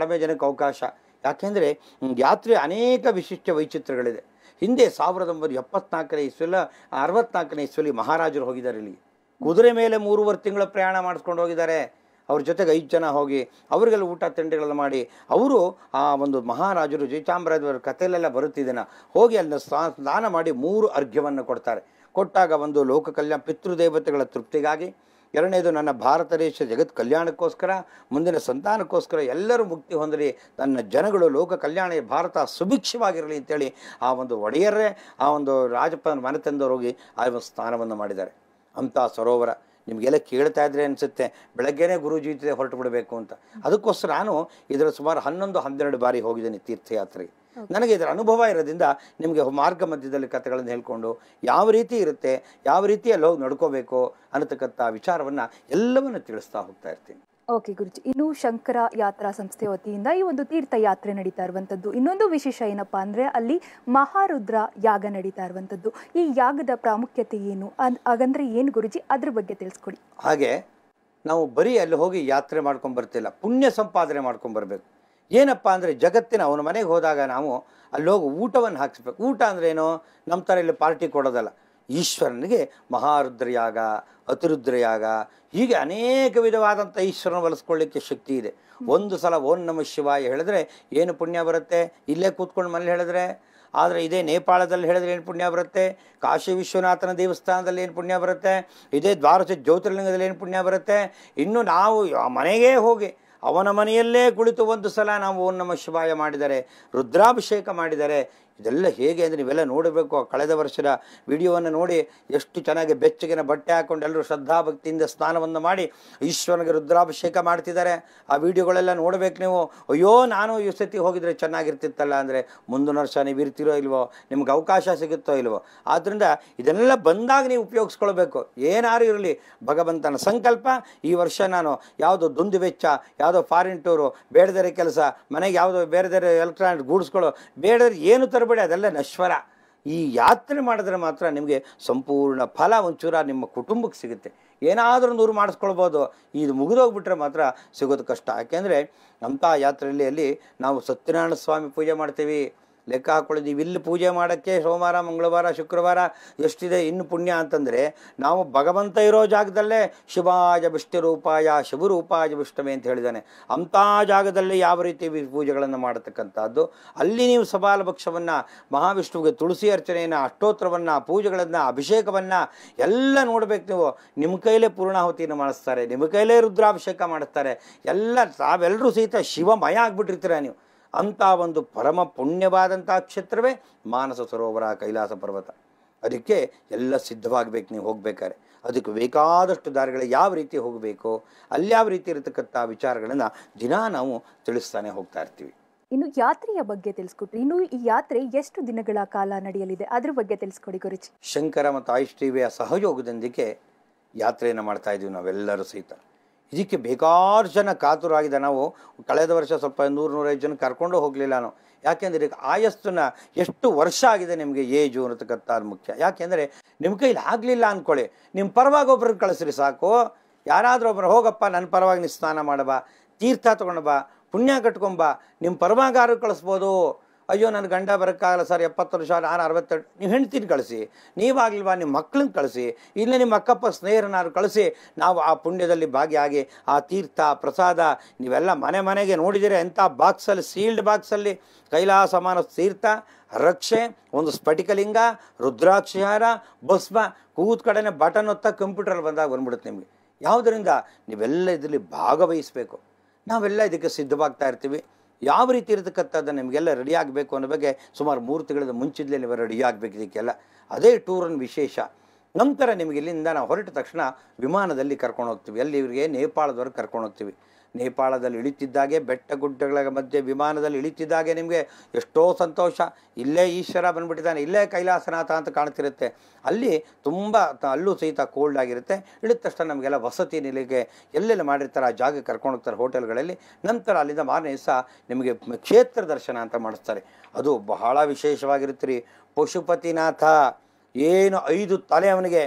ಕಡಿಮೆ ಜನಕ್ಕೆ ಅವಕಾಶ ಯಾಕೆಂದರೆ ಯಾತ್ರೆ ಅನೇಕ ವಿಶಿಷ್ಟ ವೈಚಿತ್ರ್ಯಗಳಿದೆ ಹಿಂದೆ ಸಾವಿರದ ಒಂಬೈನೂರ ಎಪ್ಪತ್ನಾಲ್ಕನೇ ಇಸ್ವಿಲ್ಲ ಅರವತ್ನಾಲ್ಕನೇ ಇಸ್ವಿಲಿ ಮಹಾರಾಜರು ಹೋಗಿದ್ದಾರೆ ಇಲ್ಲಿ ಕುದುರೆ ಮೇಲೆ ಮೂರುವರೆ ತಿಂಗಳ ಪ್ರಯಾಣ ಮಾಡಿಸ್ಕೊಂಡು ಹೋಗಿದ್ದಾರೆ ಅವ್ರ ಜೊತೆಗೆ ಐದು ಜನ ಹೋಗಿ ಅವರಿಗೆಲ್ಲ ಊಟ ತಿಂಡಿಗಳನ್ನ ಮಾಡಿ ಅವರು ಆ ಒಂದು ಮಹಾರಾಜರು ಜಯಚಾಮರಾಜರ ಕಥೆಯಲ್ಲೆಲ್ಲ ಬರುತ್ತಿದ್ದೇನೆ ಹೋಗಿ ಅಲ್ಲಿ ಸ್ನಾ- ಸ್ನಾನ ಮಾಡಿ ಮೂರು ಅರ್ಘ್ಯವನ್ನು ಕೊಡ್ತಾರೆ ಕೊಟ್ಟಾಗ ಒಂದು ಲೋಕ ಕಲ್ಯಾಣ ಪಿತೃದೇವತೆಗಳ ತೃಪ್ತಿಗಾಗಿ ಎರಡನೇದು ನನ್ನ ಭಾರತ ದೇಶ ಜಗತ್ ಕಲ್ಯಾಣಕ್ಕೋಸ್ಕರ ಮುಂದಿನ ಸಂತಾನಕ್ಕೋಸ್ಕರ ಎಲ್ಲರೂ ಮುಕ್ತಿ ಹೊಂದಲಿ ನನ್ನ ಜನಗಳು ಲೋಕ ಕಲ್ಯಾಣ ಭಾರತ ಸುಭಿಕ್ಷವಾಗಿರಲಿ ಅಂತೇಳಿ ಆ ಒಂದು ಒಡೆಯರೇ ಆ ಒಂದು ರಾಜಪ್ಪನ ಮನೆ ತಂದವರು ಹೋಗಿ ಆ ಒಂದು ಸ್ನಾನವನ್ನು ಮಾಡಿದ್ದಾರೆ ಅಂಥ ಸರೋವರ ನಿಮಗೆಲ್ಲ ಕೇಳ್ತಾ ಇದ್ರೆ ಅನಿಸುತ್ತೆ ಬೆಳಗ್ಗೆನೇ ಗುರುಜಿ ಜೊತೆ ಹೊರಟು ಬಿಡಬೇಕು ಅಂತ ಅದಕ್ಕೋಸ್ಕರ ನಾನು ಇದರ ಸುಮಾರು ಹನ್ನೊಂದು ಹನ್ನೆರಡು ಬಾರಿ ಹೋಗಿದ್ದೀನಿ ತೀರ್ಥಯಾತ್ರೆಗೆ ನನಗೆ ಇದರ ಅನುಭವ ಇರೋದ್ರಿಂದ ನಿಮಗೆ ಮಾರ್ಗ ಮಧ್ಯದಲ್ಲಿ ಕಥೆಗಳನ್ನು ಹೇಳ್ಕೊಂಡು ಯಾವ ರೀತಿ ಇರುತ್ತೆ ಯಾವ ರೀತಿಯಲ್ಲಿ ಹೋಗಿ ನಡ್ಕೋಬೇಕು ಅನ್ನತಕ್ಕಂಥ ವಿಚಾರವನ್ನು ಎಲ್ಲವನ್ನು ತಿಳಿಸ್ತಾ ಹೋಗ್ತಾ ಇರ್ತೀನಿ ಓಕೆ ಗುರುಜಿ ಇನ್ನು ಶಂಕರ ಯಾತ್ರಾ ಸಂಸ್ಥೆ ವತಿಯಿಂದ ಈ ಒಂದು ತೀರ್ಥಯಾತ್ರೆ ನಡೀತಾ ಇರುವಂಥದ್ದು ಇನ್ನೊಂದು ವಿಶೇಷ ಏನಪ್ಪಾ ಅಂದ್ರೆ ಅಲ್ಲಿ ಮಹಾರುದ್ರ ಯಾಗ ನಡೀತಾ ಇರುವಂಥದ್ದು ಈ ಯಾಗದ ಪ್ರಾಮುಖ್ಯತೆ ಏನು ಅದ್- ಹಾಗಂದ್ರೆ ಏನು ಗುರುಜಿ ಅದ್ರ ಬಗ್ಗೆ ತಿಳಿಸ್ಕೊಡಿ ಹಾಗೆ ನಾವು ಬರೀ ಅಲ್ಲಿ ಹೋಗಿ ಯಾತ್ರೆ ಮಾಡ್ಕೊಂಡು ಬರ್ತಿಲ್ಲ ಪುಣ್ಯ ಸಂಪಾದನೆ ಮಾಡ್ಕೊಂಡು ಬರಬೇಕು ಏನಪ್ಪ ಅಂದರೆ ಜಗತ್ತಿನ ಅವನ ಮನೆಗೆ ಹೋದಾಗ ನಾವು ಅಲ್ಲಿ ಹೋಗಿ ಊಟವನ್ನು ಹಾಕಿಸ್ಬೇಕು ಊಟ ಅಂದ್ರೆ ಏನು ನಮ್ಮ ಥರ ಇಲ್ಲಿ ಪಾರ್ಟಿ ಕೊಡೋದಲ್ಲ ಈಶ್ವರನಿಗೆ ಮಹಾರುದ್ರಯಾಗ ಅತಿರುದ್ರಯಾಗ ಹೀಗೆ ಅನೇಕ ವಿಧವಾದಂಥ ಈಶ್ವರನ ಒಲಿಸ್ಕೊಳ್ಳಿಕ್ಕೆ ಶಕ್ತಿ ಇದೆ ಒಂದು ಸಲ ಓಂ ನಮ ಶಿವಾಯ ಹೇಳಿದ್ರೆ ಏನು ಪುಣ್ಯ ಬರುತ್ತೆ ಇಲ್ಲೇ ಕೂತ್ಕೊಂಡು ಮನೇಲಿ ಹೇಳಿದ್ರೆ ಆದರೆ ಇದೇ ನೇಪಾಳದಲ್ಲಿ ಹೇಳಿದ್ರೆ ಏನು ಪುಣ್ಯ ಬರುತ್ತೆ ಕಾಶಿ ವಿಶ್ವನಾಥನ ದೇವಸ್ಥಾನದಲ್ಲಿ ಏನು ಪುಣ್ಯ ಬರುತ್ತೆ ಇದೇ ದ್ವಾರಸ ಜ್ಯೋತಿರ್ಲಿಂಗದಲ್ಲಿ ಏನು ಪುಣ್ಯ ಬರುತ್ತೆ ಇನ್ನು ನಾವು ಆ ಮನೆಗೇ ಹೋಗಿ ಅವನ ಮನೆಯಲ್ಲೇ ಕುಳಿತು ಒಂದು ಸಲ ನಾವು ಓಂ ನಮ ಶಿವಾಯ ಮಾಡಿದರೆ ರುದ್ರಾಭಿಷೇಕ ಮಾಡಿದರೆ ಇದೆಲ್ಲ ಹೇಗೆ ಅಂದರೆ ನೀವೆಲ್ಲ ನೋಡಬೇಕು ಆ ಕಳೆದ ವರ್ಷದ ವಿಡಿಯೋವನ್ನು ನೋಡಿ ಎಷ್ಟು ಚೆನ್ನಾಗಿ ಬೆಚ್ಚಗಿನ ಬಟ್ಟೆ ಹಾಕೊಂಡು ಎಲ್ಲರೂ ಶ್ರದ್ಧಾಭಕ್ತಿಯಿಂದ ಸ್ನಾನವನ್ನು ಮಾಡಿ ಈಶ್ವರನಿಗೆ ರುದ್ರಾಭಿಷೇಕ ಮಾಡ್ತಿದ್ದಾರೆ ಆ ವಿಡಿಯೋಗಳೆಲ್ಲ ನೋಡಬೇಕು ನೀವು ಅಯ್ಯೋ ನಾನು ಈ ಸತಿ ಹೋಗಿದ್ರೆ ಚೆನ್ನಾಗಿರ್ತಿತ್ತಲ್ಲ ಅಂದರೆ ಮುಂದಿನ ವರ್ಷ ನೀವು ಇರ್ತಿರೋ ಇಲ್ವೋ ನಿಮ್ಗೆ ಅವಕಾಶ ಸಿಗುತ್ತೋ ಇಲ್ವೋ ಆದ್ದರಿಂದ ಇದನ್ನೆಲ್ಲ ಬಂದಾಗ ನೀವು ಉಪಯೋಗಿಸ್ಕೊಳ್ಬೇಕು ಏನಾರು ಇರಲಿ ಭಗವಂತನ ಸಂಕಲ್ಪ ಈ ವರ್ಷ ನಾನು ಯಾವುದೋ ದುಂದು ವೆಚ್ಚ ಯಾವುದೋ ಫಾರಿನ್ ಟೂರು ಬೇಡದರೆ ಕೆಲಸ ಮನೆಗೆ ಯಾವುದೋ ಬೇರೆ ಬೇರೆ ಎಲೆಕ್ಟ್ರಾನಿಕ್ ಗೂಡ್ಸ್ಗಳು ಬೇಡದ್ರೆ ಏನು ತರಬೇಡಿ ಅದೆಲ್ಲ ನಶ್ವರ ಈ ಯಾತ್ರೆ ಮಾಡಿದ್ರೆ ಮಾತ್ರ ನಿಮಗೆ ಸಂಪೂರ್ಣ ಫಲ ಒಂಚೂರ ನಿಮ್ಮ ಕುಟುಂಬಕ್ಕೆ ಸಿಗುತ್ತೆ ಏನಾದರೂ ನೂರು ಮಾಡಿಸ್ಕೊಳ್ಬೋದು ಇದು ಮುಗಿದೋಗ್ಬಿಟ್ರೆ ಮಾತ್ರ ಸಿಗೋದು ಕಷ್ಟ ಯಾಕೆಂದರೆ ಅಂಥ ಯಾತ್ರೆಯಲ್ಲಿ ಅಲ್ಲಿ ನಾವು ಸತ್ಯನಾರಾಯಣ ಸ್ವಾಮಿ ಪೂಜೆ ಮಾಡ್ತೀವಿ ಲೆಕ್ಕ ಹಾಕ್ಕೊಂಡಿದ್ದೀವಿ ಇಲ್ಲಿ ಪೂಜೆ ಮಾಡೋಕ್ಕೆ ಸೋಮವಾರ ಮಂಗಳವಾರ ಶುಕ್ರವಾರ ಎಷ್ಟಿದೆ ಇನ್ನು ಪುಣ್ಯ ಅಂತಂದರೆ ನಾವು ಭಗವಂತ ಇರೋ ಜಾಗದಲ್ಲೇ ಶಿವಾಯ ವಿಷ್ಣುರೂಪಾಯ ಶಿವರೂಪಾಯ ವಿಷ್ಣುವೆ ಅಂತ ಹೇಳಿದ್ದಾನೆ ಅಂಥ ಜಾಗದಲ್ಲಿ ಯಾವ ರೀತಿ ವಿ- ಪೂಜೆಗಳನ್ನು ಮಾಡತಕ್ಕಂಥದ್ದು ಅಲ್ಲಿ ನೀವು ಸಬಾಲ ಭಕ್ಷವನ್ನು ಮಹಾವಿಷ್ಣುವಿಗೆ ತುಳಸಿ ಅರ್ಚನೆಯನ್ನು ಅಷ್ಟೋತ್ತರವನ್ನು ಪೂಜೆಗಳನ್ನು ಅಭಿಷೇಕವನ್ನು ಎಲ್ಲ ನೋಡ್ಬೇಕು ನೀವು ನಿಮ್ಮ ಕೈಲೇ ಪೂರ್ಣಾಹುತಿಯನ್ನು ಮಾಡಿಸ್ತಾರೆ ನಿಮ್ಮ ಕೈಲೇ ರುದ್ರಾಭಿಷೇಕ ಮಾಡಿಸ್ತಾರೆ ಎಲ್ಲ ತಾವೆಲ್ಲರೂ ಸಹಿತ ಶಿವಮಯ ಆಗ್ಬಿಟ್ಟಿರ್ತೀರ ನೀವು ಅಂಥ ಒಂದು ಪರಮ ಪುಣ್ಯವಾದಂಥ ಕ್ಷೇತ್ರವೇ ಮಾನಸ ಸರೋವರ ಕೈಲಾಸ ಪರ್ವತ ಅದಕ್ಕೆ ಎಲ್ಲ ಸಿದ್ಧವಾಗಬೇಕು ನೀವು ಹೋಗ್ಬೇಕಾದ್ರೆ ಅದಕ್ಕೆ ಬೇಕಾದಷ್ಟು ದಾರಿಗಳು ಯಾವ ರೀತಿ ಹೋಗಬೇಕು ಅಲ್ಲಿ ಯಾವ ರೀತಿ ಇರತಕ್ಕಂಥ ವಿಚಾರಗಳನ್ನು ದಿನಾ ನಾವು ತಿಳಿಸ್ತಾನೆ ಹೋಗ್ತಾ ಇರ್ತೀವಿ ಇನ್ನು ಯಾತ್ರೆಯ ಬಗ್ಗೆ ತಿಳಿಸ್ಕೊಟ್ರಿ ಇನ್ನು ಈ ಯಾತ್ರೆ ಎಷ್ಟು ದಿನಗಳ ಕಾಲ ನಡೆಯಲಿದೆ ಅದ್ರ ಬಗ್ಗೆ ತಿಳಿಸ್ಕೊಡಿ ಗುರುಜಿ ಶಂಕರ ಮತ್ತು ಆಯುಷ್ ಟಿವಿಯ ಸಹಯೋಗದೊಂದಿಗೆ ಯಾತ್ರೆಯನ್ನು ಮಾಡ್ತಾ ಇದ್ದೀವಿ ನಾವೆಲ್ಲರೂ ಸಹಿತ ಇದಕ್ಕೆ ಬೇಕಾರು ಜನ ಕಾತುರಾಗಿದೆ ನಾವು ಕಳೆದ ವರ್ಷ ಸ್ವಲ್ಪ ನೂರು ನೂರೈದು ಜನ ಕರ್ಕೊಂಡು ಹೋಗಲಿಲ್ಲ ನಾವು ಯಾಕೆಂದರೆ ಆಯಸ್ಸನ್ನ ಎಷ್ಟು ವರ್ಷ ಆಗಿದೆ ನಿಮಗೆ ಏಜು ಅನ್ನತಕ್ಕಂಥದ್ದು ಮುಖ್ಯ ಯಾಕೆಂದರೆ ನಿಮ್ಮ ಕೈಲಿ ಆಗಲಿಲ್ಲ ಅಂದ್ಕೊಳ್ಳಿ ನಿಮ್ಮ ಪರವಾಗಿ ಒಬ್ರನ್ನ ಕಳಿಸ್ರಿ ಸಾಕು ಯಾರಾದರೂ ಒಬ್ಬರು ಹೋಗಪ್ಪ ನನ್ನ ಪರವಾಗಿ ನೀವು ಸ್ನಾನ ಮಾಡಬಾ ತೀರ್ಥ ತೊಗೊಂಡು ಬಾ ಪುಣ್ಯ ಕಟ್ಕೊಂಬಾ ನಿಮ್ಮ ಪರವಾಗಾರು ಕಳಿಸ್ಬೋದು ಅಯ್ಯೋ ನನ್ನ ಗಂಡ ಬರೋಕ್ಕಾಗಲ್ಲ ಸರ್ ಎಪ್ಪತ್ತು ವರ್ಷ ನಾನು ಅರವತ್ತೆರಡು ನೀವು ಹೆಂಡ್ತಿನ ಕಳಿಸಿ ನೀವಾಗಲಿಲ್ವಾ ನಿಮ್ಮ ಮಕ್ಕಳನ್ನ ಕಳಿಸಿ ಇಲ್ಲ ನಿಮ್ಮ ಅಕ್ಕಪ್ಪ ಸ್ನೇಹಿತರನ್ನಾರು ಕಳಿಸಿ ನಾವು ಆ ಪುಣ್ಯದಲ್ಲಿ ಭಾಗಿಯಾಗಿ ಆ ತೀರ್ಥ ಪ್ರಸಾದ ನೀವೆಲ್ಲ ಮನೆ ಮನೆಗೆ ನೋಡಿದರೆ ಎಂಥ ಬಾಕ್ಸಲ್ಲಿ ಸೀಲ್ಡ್ ಬಾಕ್ಸಲ್ಲಿ ಕೈಲಾಸ ಮಾನಸ ತೀರ್ಥ ರಕ್ಷೆ ಒಂದು ಸ್ಫಟಿಕಲಿಂಗ ರುದ್ರಾಕ್ಷಿಹಾರ ಭಸ್ಮ ಕೂತ್ ಕಡೆನೇ ಬಟನ್ ಒತ್ತ ಕಂಪ್ಯೂಟರ್ ಬಂದಾಗ ಬಂದ್ಬಿಡುತ್ತೆ ನಿಮಗೆ ಯಾವುದರಿಂದ ನೀವೆಲ್ಲ ಇದರಲ್ಲಿ ಭಾಗವಹಿಸಬೇಕು ನಾವೆಲ್ಲ ಇದಕ್ಕೆ ಸಿದ್ಧವಾಗ್ತಾ ಇರ್ತೀವಿ ಯಾವ ರೀತಿ ಇರತಕ್ಕಂಥದ್ದು ನಿಮಗೆಲ್ಲ ರೆಡಿ ಆಗಬೇಕು ಅನ್ನೋ ಬಗ್ಗೆ ಸುಮಾರು ಮೂರು ತಿಂಗಳ ಮುಂಚಿದ್ಲೇ ನೀವು ರೆಡಿ ಆಗಬೇಕು ಇದಕ್ಕೆಲ್ಲ ಅದೇ ಟೂರನ್ ವಿಶೇಷ ನಂತರ ನಿಮಗೆ ಇಲ್ಲಿಂದ ನಾವು ಹೊರಟ ತಕ್ಷಣ ವಿಮಾನದಲ್ಲಿ ಕರ್ಕೊಂಡು ಹೋಗ್ತೀವಿ ಅಲ್ಲಿ ಇವರಿಗೆ ನೇಪಾಳದವರೆಗೆ ಕರ್ಕೊಂಡು ಹೋಗ್ತೀವಿ ನೇಪಾಳದಲ್ಲಿ ಇಳಿತಿದ್ದಾಗೆ ಬೆಟ್ಟ ಗುಡ್ಡಗಳ ಮಧ್ಯೆ ವಿಮಾನದಲ್ಲಿ ಇಳಿತಿದ್ದಾಗೆ ನಿಮಗೆ ಎಷ್ಟೋ ಸಂತೋಷ ಇಲ್ಲೇ ಈಶ್ವರ ಬಂದ್ಬಿಟ್ಟಿದ್ದಾನೆ ಇಲ್ಲೇ ಕೈಲಾಸನಾಥ ಅಂತ ಕಾಣ್ತಿರುತ್ತೆ ಅಲ್ಲಿ ತುಂಬ ತ- ಅಲ್ಲೂ ಸಹಿತ ಕೋಲ್ಡ್ ಆಗಿರುತ್ತೆ ಇಳಿದ ತಕ್ಷಣ ನಮಗೆಲ್ಲ ವಸತಿ ನಿಲಿಗೆ ಎಲ್ಲೆಲ್ಲ ಮಾಡಿರ್ತಾರೆ ಆ ಜಾಗಕ್ಕೆ ಕರ್ಕೊಂಡು ಹೋಗ್ತಾರೆ ಹೋಟೆಲ್ಗಳಲ್ಲಿ ನಂತರ ಅಲ್ಲಿಂದ ಮಾರನೇ ದಿವಸ ನಿಮಗೆ ಮ- ಕ್ಷೇತ್ರ ದರ್ಶನ ಅಂತ ಮಾಡಿಸ್ತಾರೆ ಅದು ಬಹಳ ವಿಶೇಷವಾಗಿರುತ್ತೆ ರೀ ಪಶುಪತಿನಾಥ ಏನು ಐದು ತಲೆ ಅವನಿಗೆ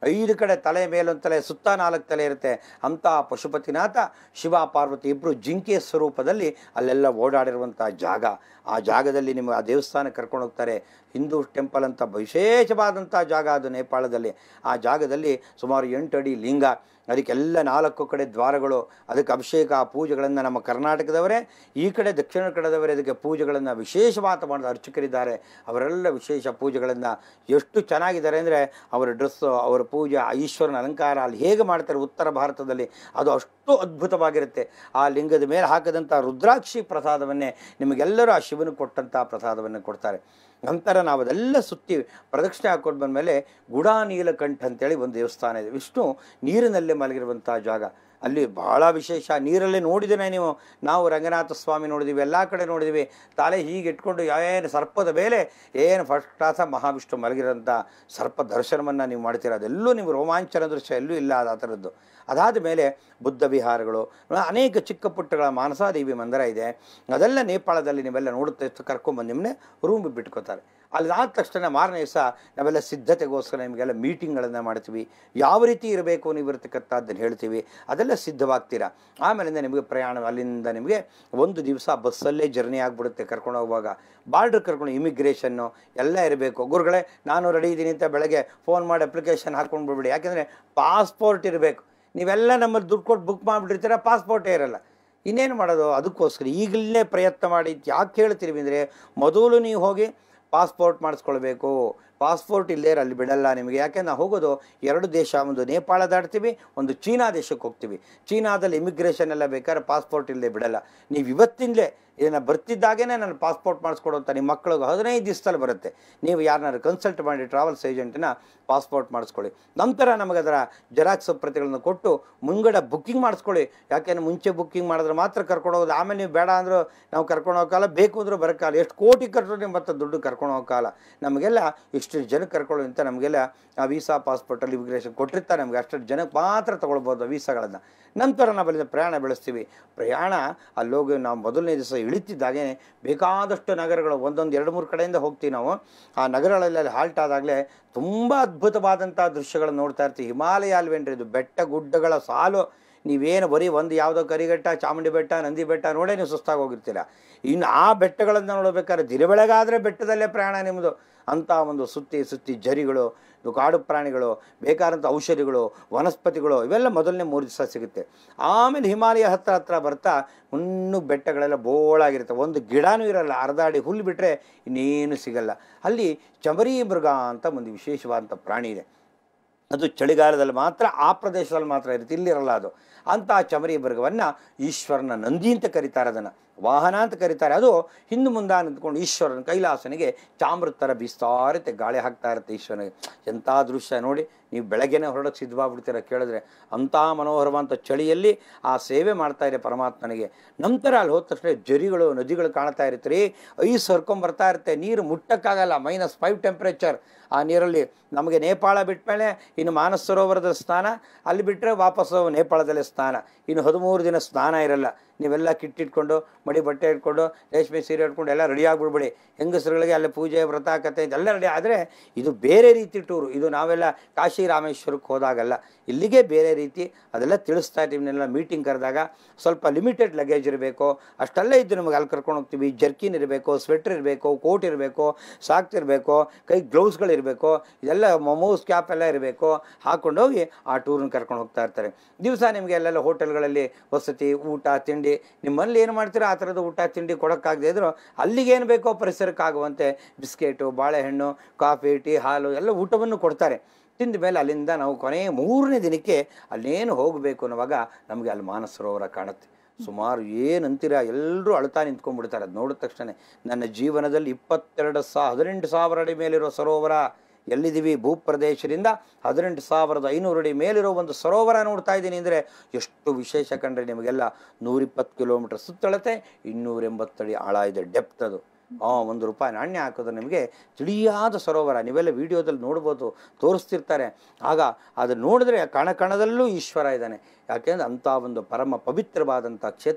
ಐದು ಕಡೆ ತಲೆ ಮೇಲೊಂದು ತಲೆ ಸುತ್ತ ನಾಲ್ಕು ತಲೆ ಇರುತ್ತೆ ಅಂಥ ಪಶುಪತಿನಾಥ ಶಿವ ಪಾರ್ವತಿ ಇಬ್ಬರು ಜಿಂಕೆಯ ಸ್ವರೂಪದಲ್ಲಿ ಅಲ್ಲೆಲ್ಲ ಓಡಾಡಿರುವಂಥ ಜಾಗ ಆ ಜಾಗದಲ್ಲಿ ನಿಮಗೆ ಆ ದೇವಸ್ಥಾನಕ್ಕೆ ಕರ್ಕೊಂಡು ಹೋಗ್ತಾರೆ ಹಿಂದೂ ಟೆಂಪಲ್ ಅಂತ ವಿಶೇಷವಾದಂಥ ಜಾಗ ಅದು ನೇಪಾಳದಲ್ಲಿ ಆ ಜಾಗದಲ್ಲಿ ಸುಮಾರು ಎಂಟು ಅಡಿ ಲಿಂಗ ಅದಕ್ಕೆಲ್ಲ ನಾಲ್ಕು ಕಡೆ ದ್ವಾರಗಳು ಅದಕ್ಕೆ ಅಭಿಷೇಕ ಪೂಜೆಗಳನ್ನು ನಮ್ಮ ಕರ್ನಾಟಕದವರೇ ಈ ಕಡೆ ದಕ್ಷಿಣ ಕಡೆದವರೇ ಅದಕ್ಕೆ ಪೂಜೆಗಳನ್ನು ವಿಶೇಷವಾದ ಮಾಡಿದ ಅರ್ಚಕರಿದ್ದಾರೆ ಅವರೆಲ್ಲ ವಿಶೇಷ ಪೂಜೆಗಳನ್ನು ಎಷ್ಟು ಚೆನ್ನಾಗಿದ್ದಾರೆ ಅಂದರೆ ಅವರ ಡ್ರೆಸ್ಸು ಅವರ ಪೂಜೆ ಆ ಈಶ್ವರನ ಅಲಂಕಾರ ಅಲ್ಲಿ ಹೇಗೆ ಮಾಡ್ತಾರೆ ಉತ್ತರ ಭಾರತದಲ್ಲಿ ಅದು ಅಷ್ಟು ಅದ್ಭುತವಾಗಿರುತ್ತೆ ಆ ಲಿಂಗದ ಮೇಲೆ ಹಾಕಿದಂಥ ರುದ್ರಾಕ್ಷಿ ಪ್ರಸಾದವನ್ನೇ ನಿಮಗೆಲ್ಲರೂ ಆ ಶಿವನು ಕೊಟ್ಟಂಥ ಪ್ರಸಾದವನ್ನು ಕೊಡ್ತಾರೆ ನಂತರ ನಾವು ಅದೆಲ್ಲ ಸುತ್ತಿ ಪ್ರದಕ್ಷಿಣೆ ಹಾಕೊಂಡು ಬಂದಮೇಲೆ ಗುಡಾನೀಲಕಂಠ ಅಂತೇಳಿ ಒಂದು ದೇವಸ್ಥಾನ ಇದೆ ವಿಷ್ಣು ನೀರಿನಲ್ಲೇ ಮಲಗಿರುವಂಥ ಜಾಗ ಅಲ್ಲಿ ಬಹಳ ವಿಶೇಷ ನೀರಲ್ಲೇ ನೋಡಿದ್ದೇನೆ ನೀವು ನಾವು ರಂಗನಾಥ ಸ್ವಾಮಿ ನೋಡಿದ್ದೀವಿ ಎಲ್ಲ ಕಡೆ ನೋಡಿದ್ದೀವಿ ತಲೆ ಹೀಗೆ ಇಟ್ಕೊಂಡು ಏನು ಸರ್ಪದ ಮೇಲೆ ಏನು ಫಸ್ಟ್ ಕ್ಲಾಸ ಮಹಾವಿಷ್ಣು ಮಲಗಿರೋಂಥ ಸರ್ಪ ದರ್ಶನವನ್ನು ನೀವು ಮಾಡ್ತೀರ ಅದೆಲ್ಲೂ ನೀವು ರೋಮಾಂಚನ ದೃಶ್ಯ ಎಲ್ಲೂ ಇಲ್ಲ ಅದು ಆ ಥರದ್ದು ಅದಾದ ಮೇಲೆ ಬುದ್ಧ ವಿಹಾರಗಳು ಅನೇಕ ಚಿಕ್ಕ ಪುಟ್ಟಗಳ ಮಾನಸಾದೇವಿ ಮಂದಿರ ಇದೆ ಅದೆಲ್ಲ ನೇಪಾಳದಲ್ಲಿ ನೀವೆಲ್ಲ ನೋಡುತ್ತೆ ಕರ್ಕೊಂಬಂದು ನಿಮ್ಮನ್ನೇ ರೂಮ್ ಬಿಟ್ಕೋತಾರೆ ಅದಾದ ತಕ್ಷಣ ಮಾರನೇ ದಿವಸ ನಾವೆಲ್ಲ ಸಿದ್ಧತೆಗೋಸ್ಕರ ನಿಮಗೆಲ್ಲ ಮೀಟಿಂಗ್ಗಳನ್ನು ಮಾಡ್ತೀವಿ ಯಾವ ರೀತಿ ಇರಬೇಕು ನೀವು ಇರತಕ್ಕಂಥದ್ದನ್ನು ಹೇಳ್ತೀವಿ ಅದೆಲ್ಲ ಸಿದ್ಧವಾಗ್ತೀರಾ ಆಮೇಲಿಂದ ನಿಮಗೆ ಪ್ರಯಾಣ ಅಲ್ಲಿಂದ ನಿಮಗೆ ಒಂದು ದಿವಸ ಬಸ್ಸಲ್ಲೇ ಜರ್ನಿ ಆಗಿಬಿಡುತ್ತೆ ಕರ್ಕೊಂಡು ಹೋಗುವಾಗ ಬಾರ್ಡ್ರ್ ಕರ್ಕೊಂಡು ಇಮಿಗ್ರೇಷನ್ನು ಎಲ್ಲ ಇರಬೇಕು ಗುರುಗಳೇ ನಾನು ರೆಡಿ ಇದ್ದೀನಿ ಅಂತ ಬೆಳಗ್ಗೆ ಫೋನ್ ಮಾಡಿ ಅಪ್ಲಿಕೇಶನ್ ಹಾಕ್ಕೊಂಡು ಬಿಡ್ಬಿಡಿ ಯಾಕೆಂದರೆ ಪಾಸ್ಪೋರ್ಟ್ ಇರಬೇಕು ನೀವೆಲ್ಲ ನಮ್ಮಲ್ಲಿ ದುಡ್ಡು ಕೊಟ್ಟು ಬುಕ್ ಮಾಡಿಬಿಟ್ಟಿರ್ತೀರ ಪಾಸ್ಪೋರ್ಟೇ ಇರಲ್ಲ ಇನ್ನೇನು ಮಾಡೋದು ಅದಕ್ಕೋಸ್ಕರ ಈಗಲೇ ಪ್ರಯತ್ನ ಮಾಡಿ ಯಾಕೆ ಹೇಳ್ತೀರಿ ಅಂದರೆ ಮೊದಲು ನೀವು ಹೋಗಿ ಪಾಸ್ಪೋರ್ಟ್ ಮಾಡಿಸ್ಕೊಳ್ಬೇಕು ಪಾಸ್ಪೋರ್ಟ್ ಇಲ್ಲೇ ಇರೋ ಅಲ್ಲಿ ಬಿಡಲ್ಲ ನಿಮಗೆ ಯಾಕೆ ನಾವು ಹೋಗೋದು ಎರಡು ದೇಶ ಒಂದು ನೇಪಾಳ ದಾಟ್ತೀವಿ ಒಂದು ಚೀನಾ ದೇಶಕ್ಕೆ ಹೋಗ್ತೀವಿ ಚೀನಾದಲ್ಲಿ ಇಮಿಗ್ರೇಷನ್ ಎಲ್ಲ ಬೇಕಾದ್ರೆ ಪಾಸ್ಪೋರ್ಟ್ ಇಲ್ಲದೆ ಬಿಡಲ್ಲ ನೀವು ಇವತ್ತಿಂದಲೇ ಇದನ್ನು ಬರ್ತಿದ್ದಾಗೇ ನಾನು ಪಾಸ್ಪೋರ್ಟ್ ಮಾಡಿಸ್ಕೊಡು ಅಂತ ನಿಮ್ಮ ಮಕ್ಕಳಿಗೆ ಹದಿನೈದು ದಿವಸದಲ್ಲಿ ಬರುತ್ತೆ ನೀವು ಯಾರನ್ನಾರು ಕನ್ಸಲ್ಟ್ ಮಾಡಿ ಟ್ರಾವೆಲ್ಸ್ ಏಜೆಂಟನ್ನ ಪಾಸ್ಪೋರ್ಟ್ ಮಾಡಿಸ್ಕೊಳ್ಳಿ ನಂತರ ನಮಗೆ ಅದರ ಜೆರಾಕ್ಸ್ ಪ್ರತಿಗಳನ್ನು ಕೊಟ್ಟು ಮುಂಗಡ ಬುಕ್ಕಿಂಗ್ ಮಾಡಿಸ್ಕೊಳ್ಳಿ ಯಾಕೆಂದ್ರೆ ಮುಂಚೆ ಬುಕ್ಕಿಂಗ್ ಮಾಡಿದ್ರೆ ಮಾತ್ರ ಕರ್ಕೊಂಡು ಹೋಗೋದು ಆಮೇಲೆ ನೀವು ಬೇಡ ಅಂದರೂ ನಾವು ಕರ್ಕೊಂಡು ಹೋಗಲ್ಲ ಬೇಕು ಅಂದರೂ ಬರೋಕ್ಕಾಗಲ್ಲ ಎಷ್ಟು ಕೋಟಿ ಕಟ್ಟರು ನೀವು ಮತ್ತೆ ದುಡ್ಡು ಕರ್ಕೊಂಡು ಹೋಗಕ್ಕಾಗಲ್ಲ ನಮಗೆಲ್ಲ ಇಷ್ಟು ಜನಕ್ಕೆ ಕರ್ಕೊಳ್ಳಿ ಅಂತ ನಮಗೆಲ್ಲ ಆ ವೀಸಾ ಪಾಸ್ಪೋರ್ಟಲ್ಲಿ ಇಮಿಗ್ರೇಷನ್ ಕೊಟ್ಟಿರ್ತಾರೆ ನಮಗೆ ಅಷ್ಟು ಜನಕ್ಕೆ ಮಾತ್ರ ತೊಗೊಳ್ಬೋದು ವೀಸಾಗಳನ್ನು ನಂತರ ನಾವು ಅಲ್ಲಿಂದ ಪ್ರಯಾಣ ಬೆಳೆಸ್ತೀವಿ ಪ್ರಯಾಣ ಅಲ್ಲೋಗಿ ನಾವು ಮೊದಲನೇ ದಿವಸ ಇಳಿತಿದ್ದಾಗೆ ಬೇಕಾದಷ್ಟು ನಗರಗಳು ಒಂದೊಂದು ಎರಡು ಮೂರು ಕಡೆಯಿಂದ ಹೋಗ್ತೀವಿ ನಾವು ಆ ನಗರಗಳಲ್ಲಿ ಅಲ್ಲಿ ಹಾಲ್ಟ್ ಆದಾಗಲೇ ತುಂಬ ಅದ್ಭುತವಾದಂಥ ದೃಶ್ಯಗಳನ್ನು ನೋಡ್ತಾ ಇರ್ತೀವಿ ಹಿಮಾಲಯ ಅಲ್ವೇನ್ರಿ ಇದು ಬೆಟ್ಟ ಗುಡ್ಡಗಳ ಸಾಲು ನೀವೇನು ಬರೀ ಒಂದು ಯಾವುದೋ ಕರಿಘಟ್ಟ ಚಾಮುಂಡಿ ಬೆಟ್ಟ ನಂದಿ ಬೆಟ್ಟ ನೋಡೇ ನೀವು ಸುಸ್ತಾಗಿ ಹೋಗಿರ್ತೀರ ಇನ್ನು ಆ ಬೆಟ್ಟಗಳನ್ನು ನೋಡಬೇಕಾದ್ರೆ ದಿನಬೆಳಗಾದರೆ ಬೆಟ್ಟದಲ್ಲೇ ಪ್ರಯಾಣ ನಿಮ್ಮದು ಅಂಥ ಒಂದು ಸುತ್ತಿ ಸುತ್ತಿ ಜರಿಗಳು ಇದು ಕಾಡು ಪ್ರಾಣಿಗಳು ಬೇಕಾದಂಥ ಔಷಧಿಗಳು ವನಸ್ಪತಿಗಳು ಇವೆಲ್ಲ ಮೊದಲನೇ ಮೂರು ದಿವಸ ಸಿಗುತ್ತೆ ಆಮೇಲೆ ಹಿಮಾಲಯ ಹತ್ರ ಹತ್ರ ಬರ್ತಾ ಮುನ್ನು ಬೆಟ್ಟಗಳೆಲ್ಲ ಬೋಳಾಗಿರುತ್ತೆ ಒಂದು ಗಿಡನೂ ಇರಲ್ಲ ಅರ್ಧ ಅಡಿ ಹುಲ್ಲು ಬಿಟ್ಟರೆ ಇನ್ನೇನು ಸಿಗಲ್ಲ ಅಲ್ಲಿ ಚಮರಿ ಮೃಗ ಅಂತ ಒಂದು ವಿಶೇಷವಾದಂಥ ಪ್ರಾಣಿ ಇದೆ ಅದು ಚಳಿಗಾಲದಲ್ಲಿ ಮಾತ್ರ ಆ ಪ್ರದೇಶದಲ್ಲಿ ಮಾತ್ರ ಇರುತ್ತೆ ಇಲ್ಲಿರಲ್ಲ ಅದು ಅಂಥ ಚಮರಿ ಮೃಗವನ್ನು ಈಶ್ವರನ ನಂದಿ ಅಂತ ಕರೀತಾರೆ ಅದನ್ನು ವಾಹನ ಅಂತ ಕರೀತಾರೆ ಅದು ಹಿಂದೆ ಮುಂದೆ ನಿಂತ್ಕೊಂಡು ಈಶ್ವರನ ಕೈಲಾಸನಿಗೆ ಚಾಮೃತ ಥರ ಬೀಸ್ತಾ ಇರುತ್ತೆ ಗಾಳಿ ಹಾಕ್ತಾ ಇರುತ್ತೆ ಈಶ್ವರನಿಗೆ ಎಂಥ ದೃಶ್ಯ ನೋಡಿ ನೀವು ಬೆಳಗ್ಗೆನೇ ಹೊರಡಕ್ಕೆ ಸಿದ್ಧವಾಗ್ಬಿಡ್ತೀರ ಕೇಳಿದ್ರೆ ಅಂಥ ಮನೋಹರವಾದಂಥ ಚಳಿಯಲ್ಲಿ ಆ ಸೇವೆ ಮಾಡ್ತಾ ಇದೆ ಪರಮಾತ್ಮನಿಗೆ ನಂತರ ಅಲ್ಲಿ ಹೋದ ತಕ್ಷಣ ಜರಿಗಳು ನದಿಗಳು ಕಾಣ್ತಾ ಇರುತ್ತೆ ರೀ ಐಸ್ ಹರ್ಕೊಂಬರ್ತಾ ಇರುತ್ತೆ ನೀರು ಮುಟ್ಟಕ್ಕಾಗಲ್ಲ ಮೈನಸ್ ಫೈವ್ ಟೆಂಪ್ರೇಚರ್ ಆ ನೀರಲ್ಲಿ ನಮಗೆ ನೇಪಾಳ ಬಿಟ್ಮೇಲೆ ಇನ್ನು ಮಾನಸ ಸರೋವರದ ಸ್ನಾನ ಅಲ್ಲಿ ಬಿಟ್ಟರೆ ವಾಪಸ್ಸು ನೇಪಾಳದಲ್ಲೇ ಸ್ನಾನ ಇನ್ನು ಹದಿಮೂರು ದಿನ ಸ್ನಾನ ಇರಲ್ಲ ನೀವೆಲ್ಲ ಕಿಟ್ಟಿಟ್ಕೊಂಡು ಮಡಿ ಬಟ್ಟೆ ಇಟ್ಕೊಂಡು ರೇಷ್ಮೆ ಸೀರೆ ಇಟ್ಕೊಂಡು ಎಲ್ಲ ರೆಡಿ ಆಗಿಬಿಡ್ಬೇಡಿ ಹೆಂಗಸರುಗಳಿಗೆ ಅಲ್ಲಿ ಪೂಜೆ ವ್ರತ ಕತೆ ಇದೆಲ್ಲ ರೆಡಿ ಆದರೆ ಇದು ಬೇರೆ ರೀತಿ ಟೂರು ಇದು ನಾವೆಲ್ಲ ಕಾಶಿ ರಾಮೇಶ್ವರಕ್ಕೆ ಹೋದಾಗಲ್ಲ ಇಲ್ಲಿಗೆ ಬೇರೆ ರೀತಿ ಅದೆಲ್ಲ ತಿಳಿಸ್ತಾ ಇದ್ದೀವಿ ಮೀಟಿಂಗ್ ಕರೆದಾಗ ಸ್ವಲ್ಪ ಲಿಮಿಟೆಡ್ ಲಗೇಜ್ ಇರಬೇಕು ಅಷ್ಟೆಲ್ಲ ಇದ್ದು ನಮಗೆ ಅಲ್ಲಿ ಕರ್ಕೊಂಡು ಹೋಗ್ತೀವಿ ಜರ್ಕಿನ್ ಇರಬೇಕು ಸ್ವೆಟ್ರ್ ಇರಬೇಕು ಕೋಟ್ ಇರಬೇಕು ಸಾಕ್ಸ್ ಇರಬೇಕು ಕೈ ಗ್ಲೌಸ್ಗಳಿರಬೇಕು ಇದೆಲ್ಲ ಮೊಮೋಸ್ ಕ್ಯಾಪ್ ಎಲ್ಲ ಇರಬೇಕು ಹಾಕ್ಕೊಂಡೋಗಿ ಆ ಟೂರನ್ನ ಕರ್ಕೊಂಡು ಹೋಗ್ತಾ ಇರ್ತಾರೆ ದಿವಸ ನಿಮಗೆ ಅಲ್ಲೆಲ್ಲ ಹೋಟೆಲ್ಗಳಲ್ಲಿ ವಸತಿ ಊಟ ತಿಂಡಿ ನಿಮ್ಮಲ್ಲಿ ಏನು ಮಾಡ್ತೀರೋ ಆ ಥರದ ಊಟ ತಿಂಡಿ ಕೊಡೋಕ್ಕಾಗದೇ ಇದ್ರು ಅಲ್ಲಿಗೇನು ಬೇಕೋ ಪರಿಸರಕ್ಕಾಗುವಂತೆ ಬಿಸ್ಕೆಟು ಬಾಳೆಹಣ್ಣು ಕಾಫಿ ಟೀ ಹಾಲು ಎಲ್ಲ ಊಟವನ್ನು ಕೊಡ್ತಾರೆ ತಿಂದ ಮೇಲೆ ಅಲ್ಲಿಂದ ನಾವು ಕೊನೆಯ ಮೂರನೇ ದಿನಕ್ಕೆ ಅಲ್ಲೇನು ಹೋಗಬೇಕು ಅನ್ನುವಾಗ ನಮಗೆ ಅಲ್ಲಿ ಮಾನಸ ಸರೋವರ ಕಾಣುತ್ತೆ ಸುಮಾರು ಏನಂತೀರ ಎಲ್ಲರೂ ಅಳ್ತಾ ನಿಂತ್ಕೊಂಡ್ಬಿಡ್ತಾರೆ ಅದು ನೋಡಿದ ತಕ್ಷಣ ನನ್ನ ಜೀವನದಲ್ಲಿ ಇಪ್ಪತ್ತೆರಡು ಸಾ ಹದಿನೆಂಟು ಸಾವಿರ ಅಡಿ ಮೇಲಿರೋ ಸರೋವರ ಎಲ್ಲಿದ್ದೀವಿ ಭೂಪ್ರದೇಶದಿಂದ ಹದಿನೆಂಟು ಸಾವಿರದ ಐನೂರು ಅಡಿ ಮೇಲಿರೋ ಒಂದು ಸರೋವರ ನೋಡ್ತಾ ಇದ್ದೀನಿ ಅಂದರೆ ಎಷ್ಟು ವಿಶೇಷ ಕಂಡ್ರೆ ನಿಮಗೆಲ್ಲ ನೂರಿಪ್ಪತ್ತು ಕಿಲೋಮೀಟರ್ ಸುತ್ತಳತೆ ಇನ್ನೂರ ಎಂಬತ್ತಡಿ ಆಳ ಇದೆ ಡೆಪ್ತ್ ಅದು ಆ ಒಂದು ರೂಪಾಯಿ ನಾಣ್ಯ ಹಾಕಿದ್ರೆ ನಿಮಗೆ ತಿಳಿಯಾದ ಸರೋವರ ನೀವೆಲ್ಲ ವಿಡಿಯೋದಲ್ಲಿ ನೋಡ್ಬೋದು ತೋರಿಸ್ತಿರ್ತಾರೆ ಆಗ ಅದು ನೋಡಿದ್ರೆ ಕಣ ಕಣದಲ್ಲೂ ಈಶ್ವರ ಇದ್ದಾನೆ ಯಾಕೆಂದ್ರೆ ಅಂಥ ಒಂದು ಪರಮ ಪವಿತ್ರವಾದಂಥ ಕ್ಷೇತ್ರ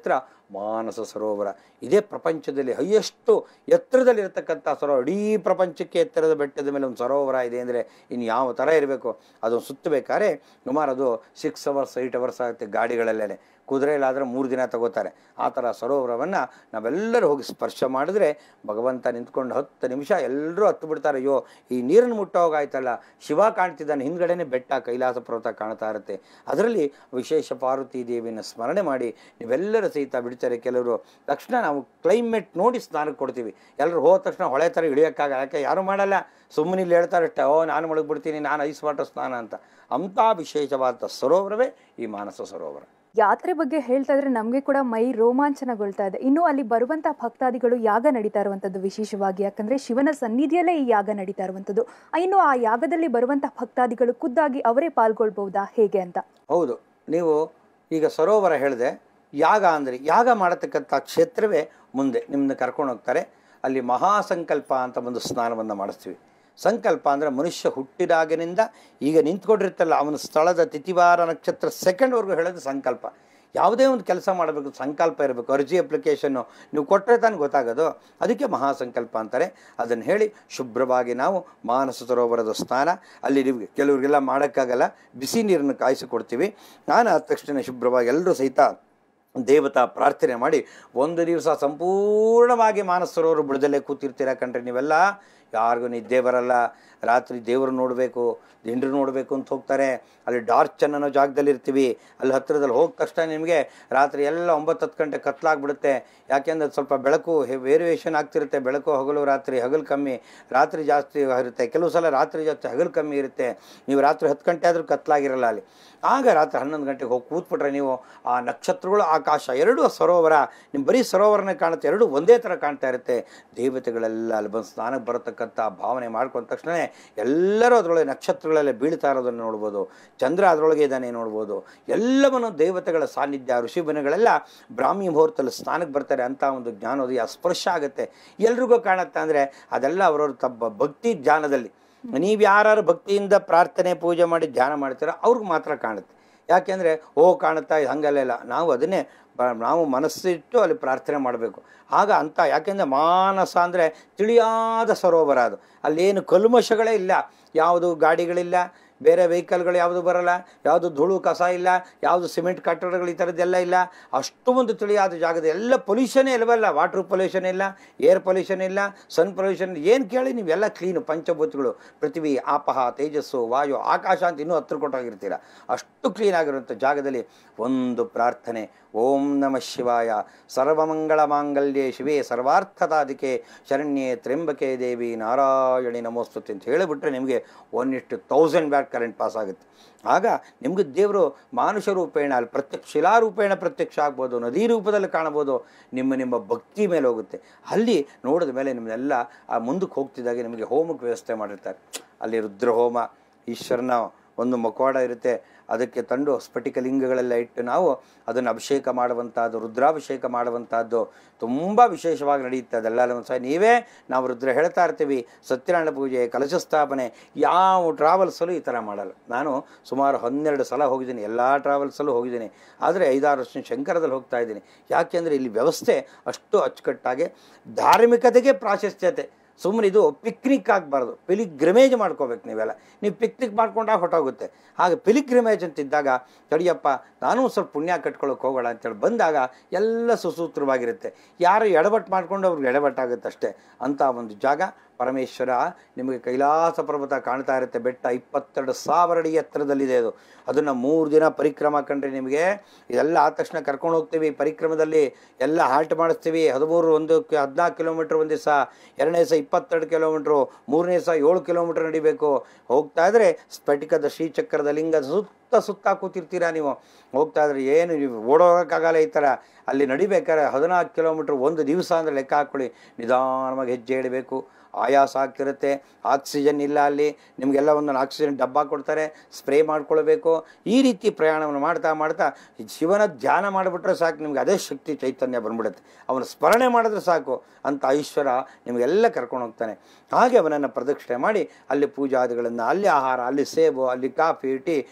ಮಾನಸ ಸರೋವರ ಇದೇ ಪ್ರಪಂಚದಲ್ಲಿ ಹೈಯೆಸ್ಟು ಎತ್ತರದಲ್ಲಿರತಕ್ಕಂಥ ಸರೋವರ ಇಡೀ ಪ್ರಪಂಚಕ್ಕೆ ಎತ್ತರದ ಬೆಟ್ಟದ ಮೇಲೆ ಒಂದು ಸರೋವರ ಇದೆ ಅಂದರೆ ಇನ್ನು ಯಾವ ಥರ ಇರಬೇಕು ಅದನ್ನು ಸುತ್ತಬೇಕಾದ್ರೆ ಸುಮಾರು ಅದು ಸಿಕ್ಸ್ ಅವರ್ಸ್ ಏಯ್ಟ್ ಅವರ್ಸ್ ಆಗುತ್ತೆ ಗಾಡಿಗಳಲ್ಲೇ ಕುದುರೆಯಲ್ಲಾದರೆ ಮೂರು ದಿನ ತಗೋತಾರೆ ಆ ಥರ ಸರೋವರವನ್ನು ನಾವೆಲ್ಲರೂ ಹೋಗಿ ಸ್ಪರ್ಶ ಮಾಡಿದ್ರೆ ಭಗವಂತ ನಿಂತ್ಕೊಂಡು ಹತ್ತು ನಿಮಿಷ ಎಲ್ಲರೂ ಹತ್ತು ಬಿಡ್ತಾರೆ ಅಯ್ಯೋ ಈ ನೀರನ್ನು ಮುಟ್ಟೋಗಾಯ್ತಲ್ಲ ಶಿವ ಕಾಣ್ತಿದ್ದಾನೆ ಹಿಂದ್ಗಡೆನೆ ಬೆಟ್ಟ ಕೈಲಾಸ ಪರ್ವತ ಕಾಣ್ತಾ ಇರುತ್ತೆ ಅದರಲ್ಲಿ ವಿಶೇಷ ಪಾರ್ವತಿ ದೇವಿಯನ್ನು ಸ್ಮರಣೆ ಮಾಡಿ ನೀವೆಲ್ಲರೂ ಸಹಿತ ಬಿಡ್ತಾರೆ ಕೆಲವರು ತಕ್ಷಣ ನಾವು ಕ್ಲೈಮೇಟ್ ನೋಡಿ ಸ್ನಾನಕ್ಕೆ ಕೊಡ್ತೀವಿ ಎಲ್ಲರೂ ಹೋದ ತಕ್ಷಣ ಹೊಳೆ ಥರ ಇಳಿಯೋಕ್ಕಾಗಲ್ಲ ಯಾಕೆ ಯಾರು ಮಾಡಲ್ಲ ಸುಮ್ಮನೆ ಇಲ್ಲಿ ಹೇಳ್ತಾರಷ್ಟೇ ಓ ನಾನು ಮುಳುಗ್ಬಿಡ್ತೀನಿ ನಾನು ಐಸ್ ವಾಟರ್ ಸ್ನಾನ ಅಂತ ಅಂಥ ವಿಶೇಷವಾದ ಸರೋವರವೇ ಈ ಮಾನಸ ಸರೋವರ ಯಾತ್ರೆ ಬಗ್ಗೆ ಹೇಳ್ತಾ ಇದ್ರೆ ನಮಗೆ ಕೂಡ ಮೈ ರೋಮಾಂಚನಗೊಳ್ತಾ ಇದೆ ಇನ್ನು ಅಲ್ಲಿ ಬರುವಂತಹ ಭಕ್ತಾದಿಗಳು ಯಾಗ ನಡೀತಾ ಇರುವಂತದ್ದು ವಿಶೇಷವಾಗಿ ಯಾಕಂದ್ರೆ ಶಿವನ ಸನ್ನಿಧಿಯಲ್ಲೇ ಈ ಯಾಗ ನಡೀತಾ ಇರುವಂತದ್ದು ಇನ್ನು ಆ ಯಾಗದಲ್ಲಿ ಬರುವಂತಹ ಭಕ್ತಾದಿಗಳು ಖುದ್ದಾಗಿ ಅವರೇ ಪಾಲ್ಗೊಳ್ಬಹುದಾ ಹೇಗೆ ಅಂತ ಹೌದು ನೀವು ಈಗ ಸರೋವರ ಹೇಳಿದೆ ಯಾಗ ಅಂದರೆ ಯಾಗ ಮಾಡತಕ್ಕಂಥ ಕ್ಷೇತ್ರವೇ ಮುಂದೆ ನಿಮ್ಮನ್ನ ಕರ್ಕೊಂಡು ಹೋಗ್ತಾರೆ ಅಲ್ಲಿ ಮಹಾಸಂಕಲ್ಪ ಅಂತ ಒಂದು ಸ್ನಾನವನ್ನು ಮಾಡಿಸ್ತೀವಿ ಸಂಕಲ್ಪ ಅಂದರೆ ಮನುಷ್ಯ ಹುಟ್ಟಿದಾಗಿನಿಂದ ಈಗ ನಿಂತ್ಕೊಂಡಿರ್ತಲ್ಲ ಅವನ ಸ್ಥಳದ ತಿಥಿವಾರ ನಕ್ಷತ್ರ ಸೆಕೆಂಡ್ವರೆಗೂ ಹೇಳೋದು ಸಂಕಲ್ಪ ಯಾವುದೇ ಒಂದು ಕೆಲಸ ಮಾಡಬೇಕು ಸಂಕಲ್ಪ ಇರಬೇಕು ಅರ್ಜಿ ಅಪ್ಲಿಕೇಶನ್ನು ನೀವು ಕೊಟ್ಟರೆ ತಾನೇ ಗೊತ್ತಾಗೋದು ಅದಕ್ಕೆ ಮಹಾಸಂಕಲ್ಪ ಅಂತಾರೆ ಅದನ್ನು ಹೇಳಿ ಶುಭ್ರವಾಗಿ ನಾವು ಮಾನಸ ಸರೋವರದ ಸ್ನಾನ ಅಲ್ಲಿ ನಿಮಗೆ ಕೆಲವರಿಗೆಲ್ಲ ಮಾಡೋಕ್ಕಾಗಲ್ಲ ಬಿಸಿ ನೀರನ್ನು ಕಾಯಿಸಿಕೊಡ್ತೀವಿ ನಾನು ಆದ ತಕ್ಷಣ ಶುಭ್ರವಾಗಿ ಎಲ್ಲರೂ ಸಹಿತ ದೇವತಾ ಪ್ರಾರ್ಥನೆ ಮಾಡಿ ಒಂದು ದಿವಸ ಸಂಪೂರ್ಣವಾಗಿ ಮಾನಸ ಸರೋವರ ಬುಡದಲ್ಲೇ ಕೂತಿರ್ತೀರ ಕಂಡ್ರೆ ನೀವೆಲ್ಲ ಯಾರಿಗೂ ನಿದ್ದೆ ಬರಲ್ಲ ರಾತ್ರಿ ದೇವರು ನೋಡಬೇಕು ದಿಂಡ್ರು ನೋಡಬೇಕು ಅಂತ ಹೋಗ್ತಾರೆ ಅಲ್ಲಿ ಡಾರ್ಚ್ ಅನ್ನೋ ಜಾಗದಲ್ಲಿ ಇರ್ತೀವಿ ಅಲ್ಲಿ ಹತ್ತಿರದಲ್ಲಿ ಹೋದ ತಕ್ಷಣ ನಿಮಗೆ ರಾತ್ರಿ ಎಲ್ಲ ಒಂಬತ್ತು ಹತ್ತು ಗಂಟೆ ಕತ್ಲಾಗ್ಬಿಡುತ್ತೆ ಯಾಕೆಂದ್ರೆ ಸ್ವಲ್ಪ ಬೆಳಕು ವೇರಿಯೇಷನ್ ಆಗ್ತಿರುತ್ತೆ ಬೆಳಕು ಹಗಲು ರಾತ್ರಿ ಹಗಲು ಕಮ್ಮಿ ರಾತ್ರಿ ಜಾಸ್ತಿ ಇರುತ್ತೆ ಕೆಲವು ಸಲ ರಾತ್ರಿ ಜಾಸ್ತಿ ಹಗಲು ಕಮ್ಮಿ ಇರುತ್ತೆ ನೀವು ರಾತ್ರಿ ಹತ್ತು ಗಂಟೆ ಆದರೂ ಕತ್ಲಾಗಿರಲ್ಲ ಅಲ್ಲಿ ಆಗ ರಾತ್ರಿ ಹನ್ನೊಂದು ಗಂಟೆಗೆ ಹೋಗಿ ಕೂತ್ಬಿಟ್ರೆ ನೀವು ಆ ನಕ್ಷತ್ರಗಳು ಆಕಾಶ ಎರಡೂ ಸರೋವರ ನಿಮ್ಮ ಬರೀ ಸರೋವರನೇ ಕಾಣುತ್ತೆ ಎರಡೂ ಒಂದೇ ಥರ ಕಾಣ್ತಾ ಇರುತ್ತೆ ದೇವತೆಗಳೆಲ್ಲ ಅಲ್ಲಿ ಬಂದು ಸ್ನಾನಕ್ಕೆ ಬರತಕ್ಕಂಥ ಭಾವನೆ ಮಾಡ್ಕೊಂಡ ತಕ್ಷಣ ಎಲ್ಲರೂ ಅದರೊಳಗೆ ನಕ್ಷತ್ರಗಳೆಲ್ಲ ಬೀಳ್ತಾ ಇರೋದನ್ನು ನೋಡ್ಬೋದು ಚಂದ್ರ ಅದರೊಳಗೆ ಇದ್ದಾನೆ ನೋಡ್ಬೋದು ಎಲ್ಲವನ್ನು ದೇವತೆಗಳ ಸಾನ್ನಿಧ್ಯ ಋಷಿಬನಗಳೆಲ್ಲ ಬ್ರಾಹ್ಮಿ ಮುಹೂರ್ತದಲ್ಲಿ ಸ್ನಾನಕ್ಕೆ ಬರ್ತಾರೆ ಅಂತ ಒಂದು ಜ್ಞಾನೋದಯ ಸ್ಪರ್ಶ ಆಗುತ್ತೆ ಎಲ್ರಿಗೂ ಕಾಣುತ್ತೆ ಅಂದರೆ ಅದೆಲ್ಲ ಅವರವ್ರ ತಮ್ಮ ಭಕ್ತಿ ಧ್ಯಾನದಲ್ಲಿ ನೀವು ಯಾರು ಭಕ್ತಿಯಿಂದ ಪ್ರಾರ್ಥನೆ ಪೂಜೆ ಮಾಡಿ ಧ್ಯಾನ ಮಾಡ್ತೀರೋ ಅವ್ರಿಗೆ ಮಾತ್ರ ಕಾಣುತ್ತೆ ಯಾಕೆಂದರೆ ಓ ಕಾಣುತ್ತಾ ಇದು ಹಂಗಲ್ಲ ಇಲ್ಲ ನಾವು ಅದನ್ನೇ ಬ- ನಾವು ಮನಸ್ಸಿಟ್ಟು ಅಲ್ಲಿ ಪ್ರಾರ್ಥನೆ ಮಾಡಬೇಕು ಆಗ ಅಂತ ಯಾಕೆಂದರೆ ಮಾನಸ ಅಂದರೆ ತಿಳಿಯಾದ ಸರೋವರ ಅದು ಅಲ್ಲೇನು ಕಲ್ಮಶಗಳೇ ಇಲ್ಲ ಯಾವುದು ಗಾಡಿಗಳಿಲ್ಲ ಬೇರೆ ವೆಹಿಕಲ್ಗಳು ಯಾವುದು ಬರಲ್ಲ ಯಾವುದು ಧೂಳು ಕಸ ಇಲ್ಲ ಯಾವುದು ಸಿಮೆಂಟ್ ಕಟ್ಟಡಗಳು ಈ ಥರದ್ದೆಲ್ಲ ಇಲ್ಲ ಅಷ್ಟು ಒಂದು ತಿಳಿಯಾದ ಜಾಗದ ಎಲ್ಲ ಪೊಲ್ಯೂಷನೇ ಇಲ್ಲವಲ್ಲ ವಾಟ್ರ್ ಪೊಲ್ಯೂಷನ್ ಇಲ್ಲ ಏರ್ ಪೊಲ್ಯೂಷನ್ ಇಲ್ಲ ಸನ್ ಪೊಲ್ಯೂಷನ್ ಏನು ಕೇಳಿ ನೀವೆಲ್ಲ ಕ್ಲೀನು ಪಂಚಭೂತಗಳು ಪೃಥ್ವಿ ಆಪಹ ತೇಜಸ್ಸು ವಾಯು ಆಕಾಶ ಅಂತ ಇನ್ನೂ ಹತ್ರ ಕೊಟ್ಟೋಗಿರ್ತೀರ ಅಷ್ಟು ಕ್ಲೀನ್ ಆಗಿರುವಂಥ ಜಾಗದಲ್ಲಿ ಒಂದು ಪ್ರಾರ್ಥನೆ ಓಂ ನಮಃ ಶಿವಾಯ ಸರ್ವಮಂಗಳ ಮಾಂಗಲ್ಯೆ ಶಿವೇ ಸರ್ವಾರ್ಥದಾದಿಕೆ ಶರಣ್ಯೆ ತ್ರ್ಯಂಬಕೆ ದೇವಿ ನಾರಾಯಣಿ ನಮೋಸ್ತುತಿ ಅಂತ ಹೇಳಿಬಿಟ್ರೆ ನಿಮಗೆ ಒನ್ ಇಷ್ಟು ತೌಸಂಡ್ ಬ್ಯಾಟ್ ಕರೆಂಟ್ ಪಾಸ್ ಆಗುತ್ತೆ ಆಗ ನಿಮಗೆ ದೇವರು ಮಾನುಷ ರೂಪೇಣ ಅಲ್ಲಿ ಪ್ರತ್ಯಕ್ಷ ಶಿಲಾರೂಪೇಣ ಪ್ರತ್ಯಕ್ಷ ಆಗ್ಬೋದು ನದಿ ರೂಪದಲ್ಲಿ ಕಾಣ್ಬೋದು ನಿಮ್ಮ ನಿಮ್ಮ ಭಕ್ತಿ ಮೇಲೆ ಹೋಗುತ್ತೆ ಅಲ್ಲಿ ನೋಡಿದ ಮೇಲೆ ನಿಮ್ಮನ್ನೆಲ್ಲ ಆ ಮುಂದಕ್ಕೆ ಹೋಗ್ತಿದ್ದಾಗೆ ನಿಮಗೆ ಹೋಮಕ್ಕೆ ವ್ಯವಸ್ಥೆ ಮಾಡಿರ್ತಾರೆ ಅಲ್ಲಿ ರುದ್ರಹೋಮ ಈಶ್ವರನ ಒಂದು ಮುಖವಾಡ ಇರುತ್ತೆ ಅದಕ್ಕೆ ತಂದು ಸ್ಫಟಿಕ ಲಿಂಗಗಳೆಲ್ಲ ಇಟ್ಟು ನಾವು ಅದನ್ನು ಅಭಿಷೇಕ ಮಾಡುವಂಥದ್ದು ರುದ್ರಾಭಿಷೇಕ ಮಾಡುವಂಥದ್ದು ತುಂಬ ವಿಶೇಷವಾಗಿ ನಡೆಯುತ್ತೆ ಅದೆಲ್ಲ ಒಂದು ಸಹ ನೀವೇ ನಾವು ರುದ್ರ ಹೇಳ್ತಾ ಇರ್ತೀವಿ ಸತ್ಯನಾರಾಯಣ ಪೂಜೆ ಕಲಶ ಸ್ಥಾಪನೆ ಯಾವ ಟ್ರಾವೆಲ್ಸಲ್ಲೂ ಈ ಥರ ಮಾಡಲ್ಲ ನಾನು ಸುಮಾರು ಹನ್ನೆರಡು ಸಲ ಹೋಗಿದ್ದೀನಿ ಎಲ್ಲ ಟ್ರಾವೆಲ್ಸಲ್ಲೂ ಹೋಗಿದ್ದೀನಿ ಆದರೆ ಐದಾರು ವರ್ಷ ಶಂಕರದಲ್ಲಿ ಹೋಗ್ತಾ ಇದ್ದೀನಿ ಯಾಕೆಂದರೆ ಇಲ್ಲಿ ವ್ಯವಸ್ಥೆ ಅಷ್ಟು ಅಚ್ಚುಕಟ್ಟಾಗಿ ಧಾರ್ಮಿಕತೆಗೆ ಪ್ರಾಶಸ್ತ್ಯತೆ ಸುಮ್ಮನೆ ಇದು ಪಿಕ್ನಿಕ್ ಆಗಬಾರ್ದು ಪಿಲಿಗ್ರಿಮೇಜ್ ಮಾಡ್ಕೋಬೇಕು ನೀವೆಲ್ಲ ನೀವು ಪಿಕ್ನಿಕ್ ಮಾಡ್ಕೊಂಡಾಗ ಹೊಟ್ಟೋಗುತ್ತೆ ಹಾಗೆ ಪಿಲಿಗ್ರಿಮೇಜ್ ಅಂತಿದ್ದಾಗ ತಡಿಯಪ್ಪ ನಾನು ಸ್ವಲ್ಪ ಪುಣ್ಯ ಕಟ್ಕೊಳ್ಳೋಕೆ ಹೋಗೋಣ ಅಂತೇಳಿ ಬಂದಾಗ ಎಲ್ಲ ಸುಸೂತ್ರವಾಗಿರುತ್ತೆ ಯಾರು ಎಡವಟ್ಟು ಮಾಡ್ಕೊಂಡು ಅವ್ರಿಗೆ ಎಡವಟ್ಟಾಗುತ್ತೆ ಅಷ್ಟೇ ಅಂಥ ಒಂದು ಜಾಗ ಪರಮೇಶ್ವರ ನಿಮಗೆ ಕೈಲಾಸ ಪರ್ವತ ಕಾಣ್ತಾ ಇರುತ್ತೆ ಬೆಟ್ಟ ಇಪ್ಪತ್ತೆರಡು ಸಾವಿರ ಅಡಿ ಎತ್ತರದಲ್ಲಿದೆ ಅದು ಅದನ್ನು ಮೂರು ದಿನ ಪರಿಕ್ರಮ ಕಂಡ್ರೆ ನಿಮಗೆ ಇದೆಲ್ಲ ಆದ ತಕ್ಷಣ ಕರ್ಕೊಂಡು ಹೋಗ್ತೀವಿ ಪರಿಕ್ರಮದಲ್ಲಿ ಎಲ್ಲ ಹಾಲ್ಟ್ ಮಾಡಿಸ್ತೀವಿ ಹದಿಮೂರು ಒಂದು ಕ- ಹದಿನಾಲ್ಕು ಕಿಲೋಮೀಟ್ರ್ ಒಂದು ದಿವಸ ಎರಡನೇ ದಿವಸ ಇಪ್ಪತ್ತೆರಡು ಕಿಲೋಮೀಟ್ರು ಮೂರನೇ ದಿವಸ ಏಳು ಕಿಲೋಮೀಟ್ರ್ ನಡಿಬೇಕು ಹೋಗ್ತಾ ಇದ್ರೆ ಸ್ಫಟಿಕದ ಶ್ರೀಚಕ್ರದ ಲಿಂಗದ ಸುತ್ತ ಸುತ್ತ ಕೂತಿರ್ತೀರಾ ನೀವು ಹೋಗ್ತಾ ಇದ್ರೆ ಏನು ನೀವು ಓಡೋಗೋಕ್ಕಾಗಲ್ಲ ಈ ಥರ ಅಲ್ಲಿ ನಡಿಬೇಕಾದ್ರೆ ಹದಿನಾಲ್ಕು ಕಿಲೋಮೀಟ್ರ್ ಒಂದು ದಿವಸ ಅಂದರೆ ಲೆಕ್ಕ ಹಾಕ್ಕೊಳ್ಳಿ ನಿಧಾನವಾಗಿ ಹೆಜ್ಜೆ ಇಡಬೇಕು ಆಯಾಸ ಆಗ್ತಿರುತ್ತೆ ಆಕ್ಸಿಜನ್ ಇಲ್ಲ ಅಲ್ಲಿ ನಿಮಗೆಲ್ಲ ಒಂದೊಂದು ಆಕ್ಸಿಜನ್ ಡಬ್ಬ ಕೊಡ್ತಾರೆ ಸ್ಪ್ರೇ ಮಾಡ್ಕೊಳ್ಬೇಕು ಈ ರೀತಿ ಪ್ರಯಾಣವನ್ನು ಮಾಡ್ತಾ ಮಾಡ್ತಾ ಈ ಶಿವನ ಧ್ಯಾನ ಮಾಡಿಬಿಟ್ರೆ ಸಾಕು ನಿಮ್ಗೆ ಅದೇ ಶಕ್ತಿ ಚೈತನ್ಯ ಬಂದ್ಬಿಡುತ್ತೆ ಅವನ ಸ್ಮರಣೆ ಮಾಡಿದ್ರೆ ಸಾಕು ಅಂತ ಐಶ್ವರ ನಿಮಗೆಲ್ಲ ಕರ್ಕೊಂಡು ಹೋಗ್ತಾನೆ ಹಾಗೆ ಅವನನ್ನು ಪ್ರದಕ್ಷಿಣೆ ಮಾಡಿ ಅಲ್ಲಿ ಪೂಜಾದಿಗಳನ್ನು ಅಲ್ಲಿ ಆಹಾರ ಅಲ್ಲಿ ಸೇಬು ಅಲ್ಲಿ ಕಾಫಿ ಟೀ ಎಲ್ಲ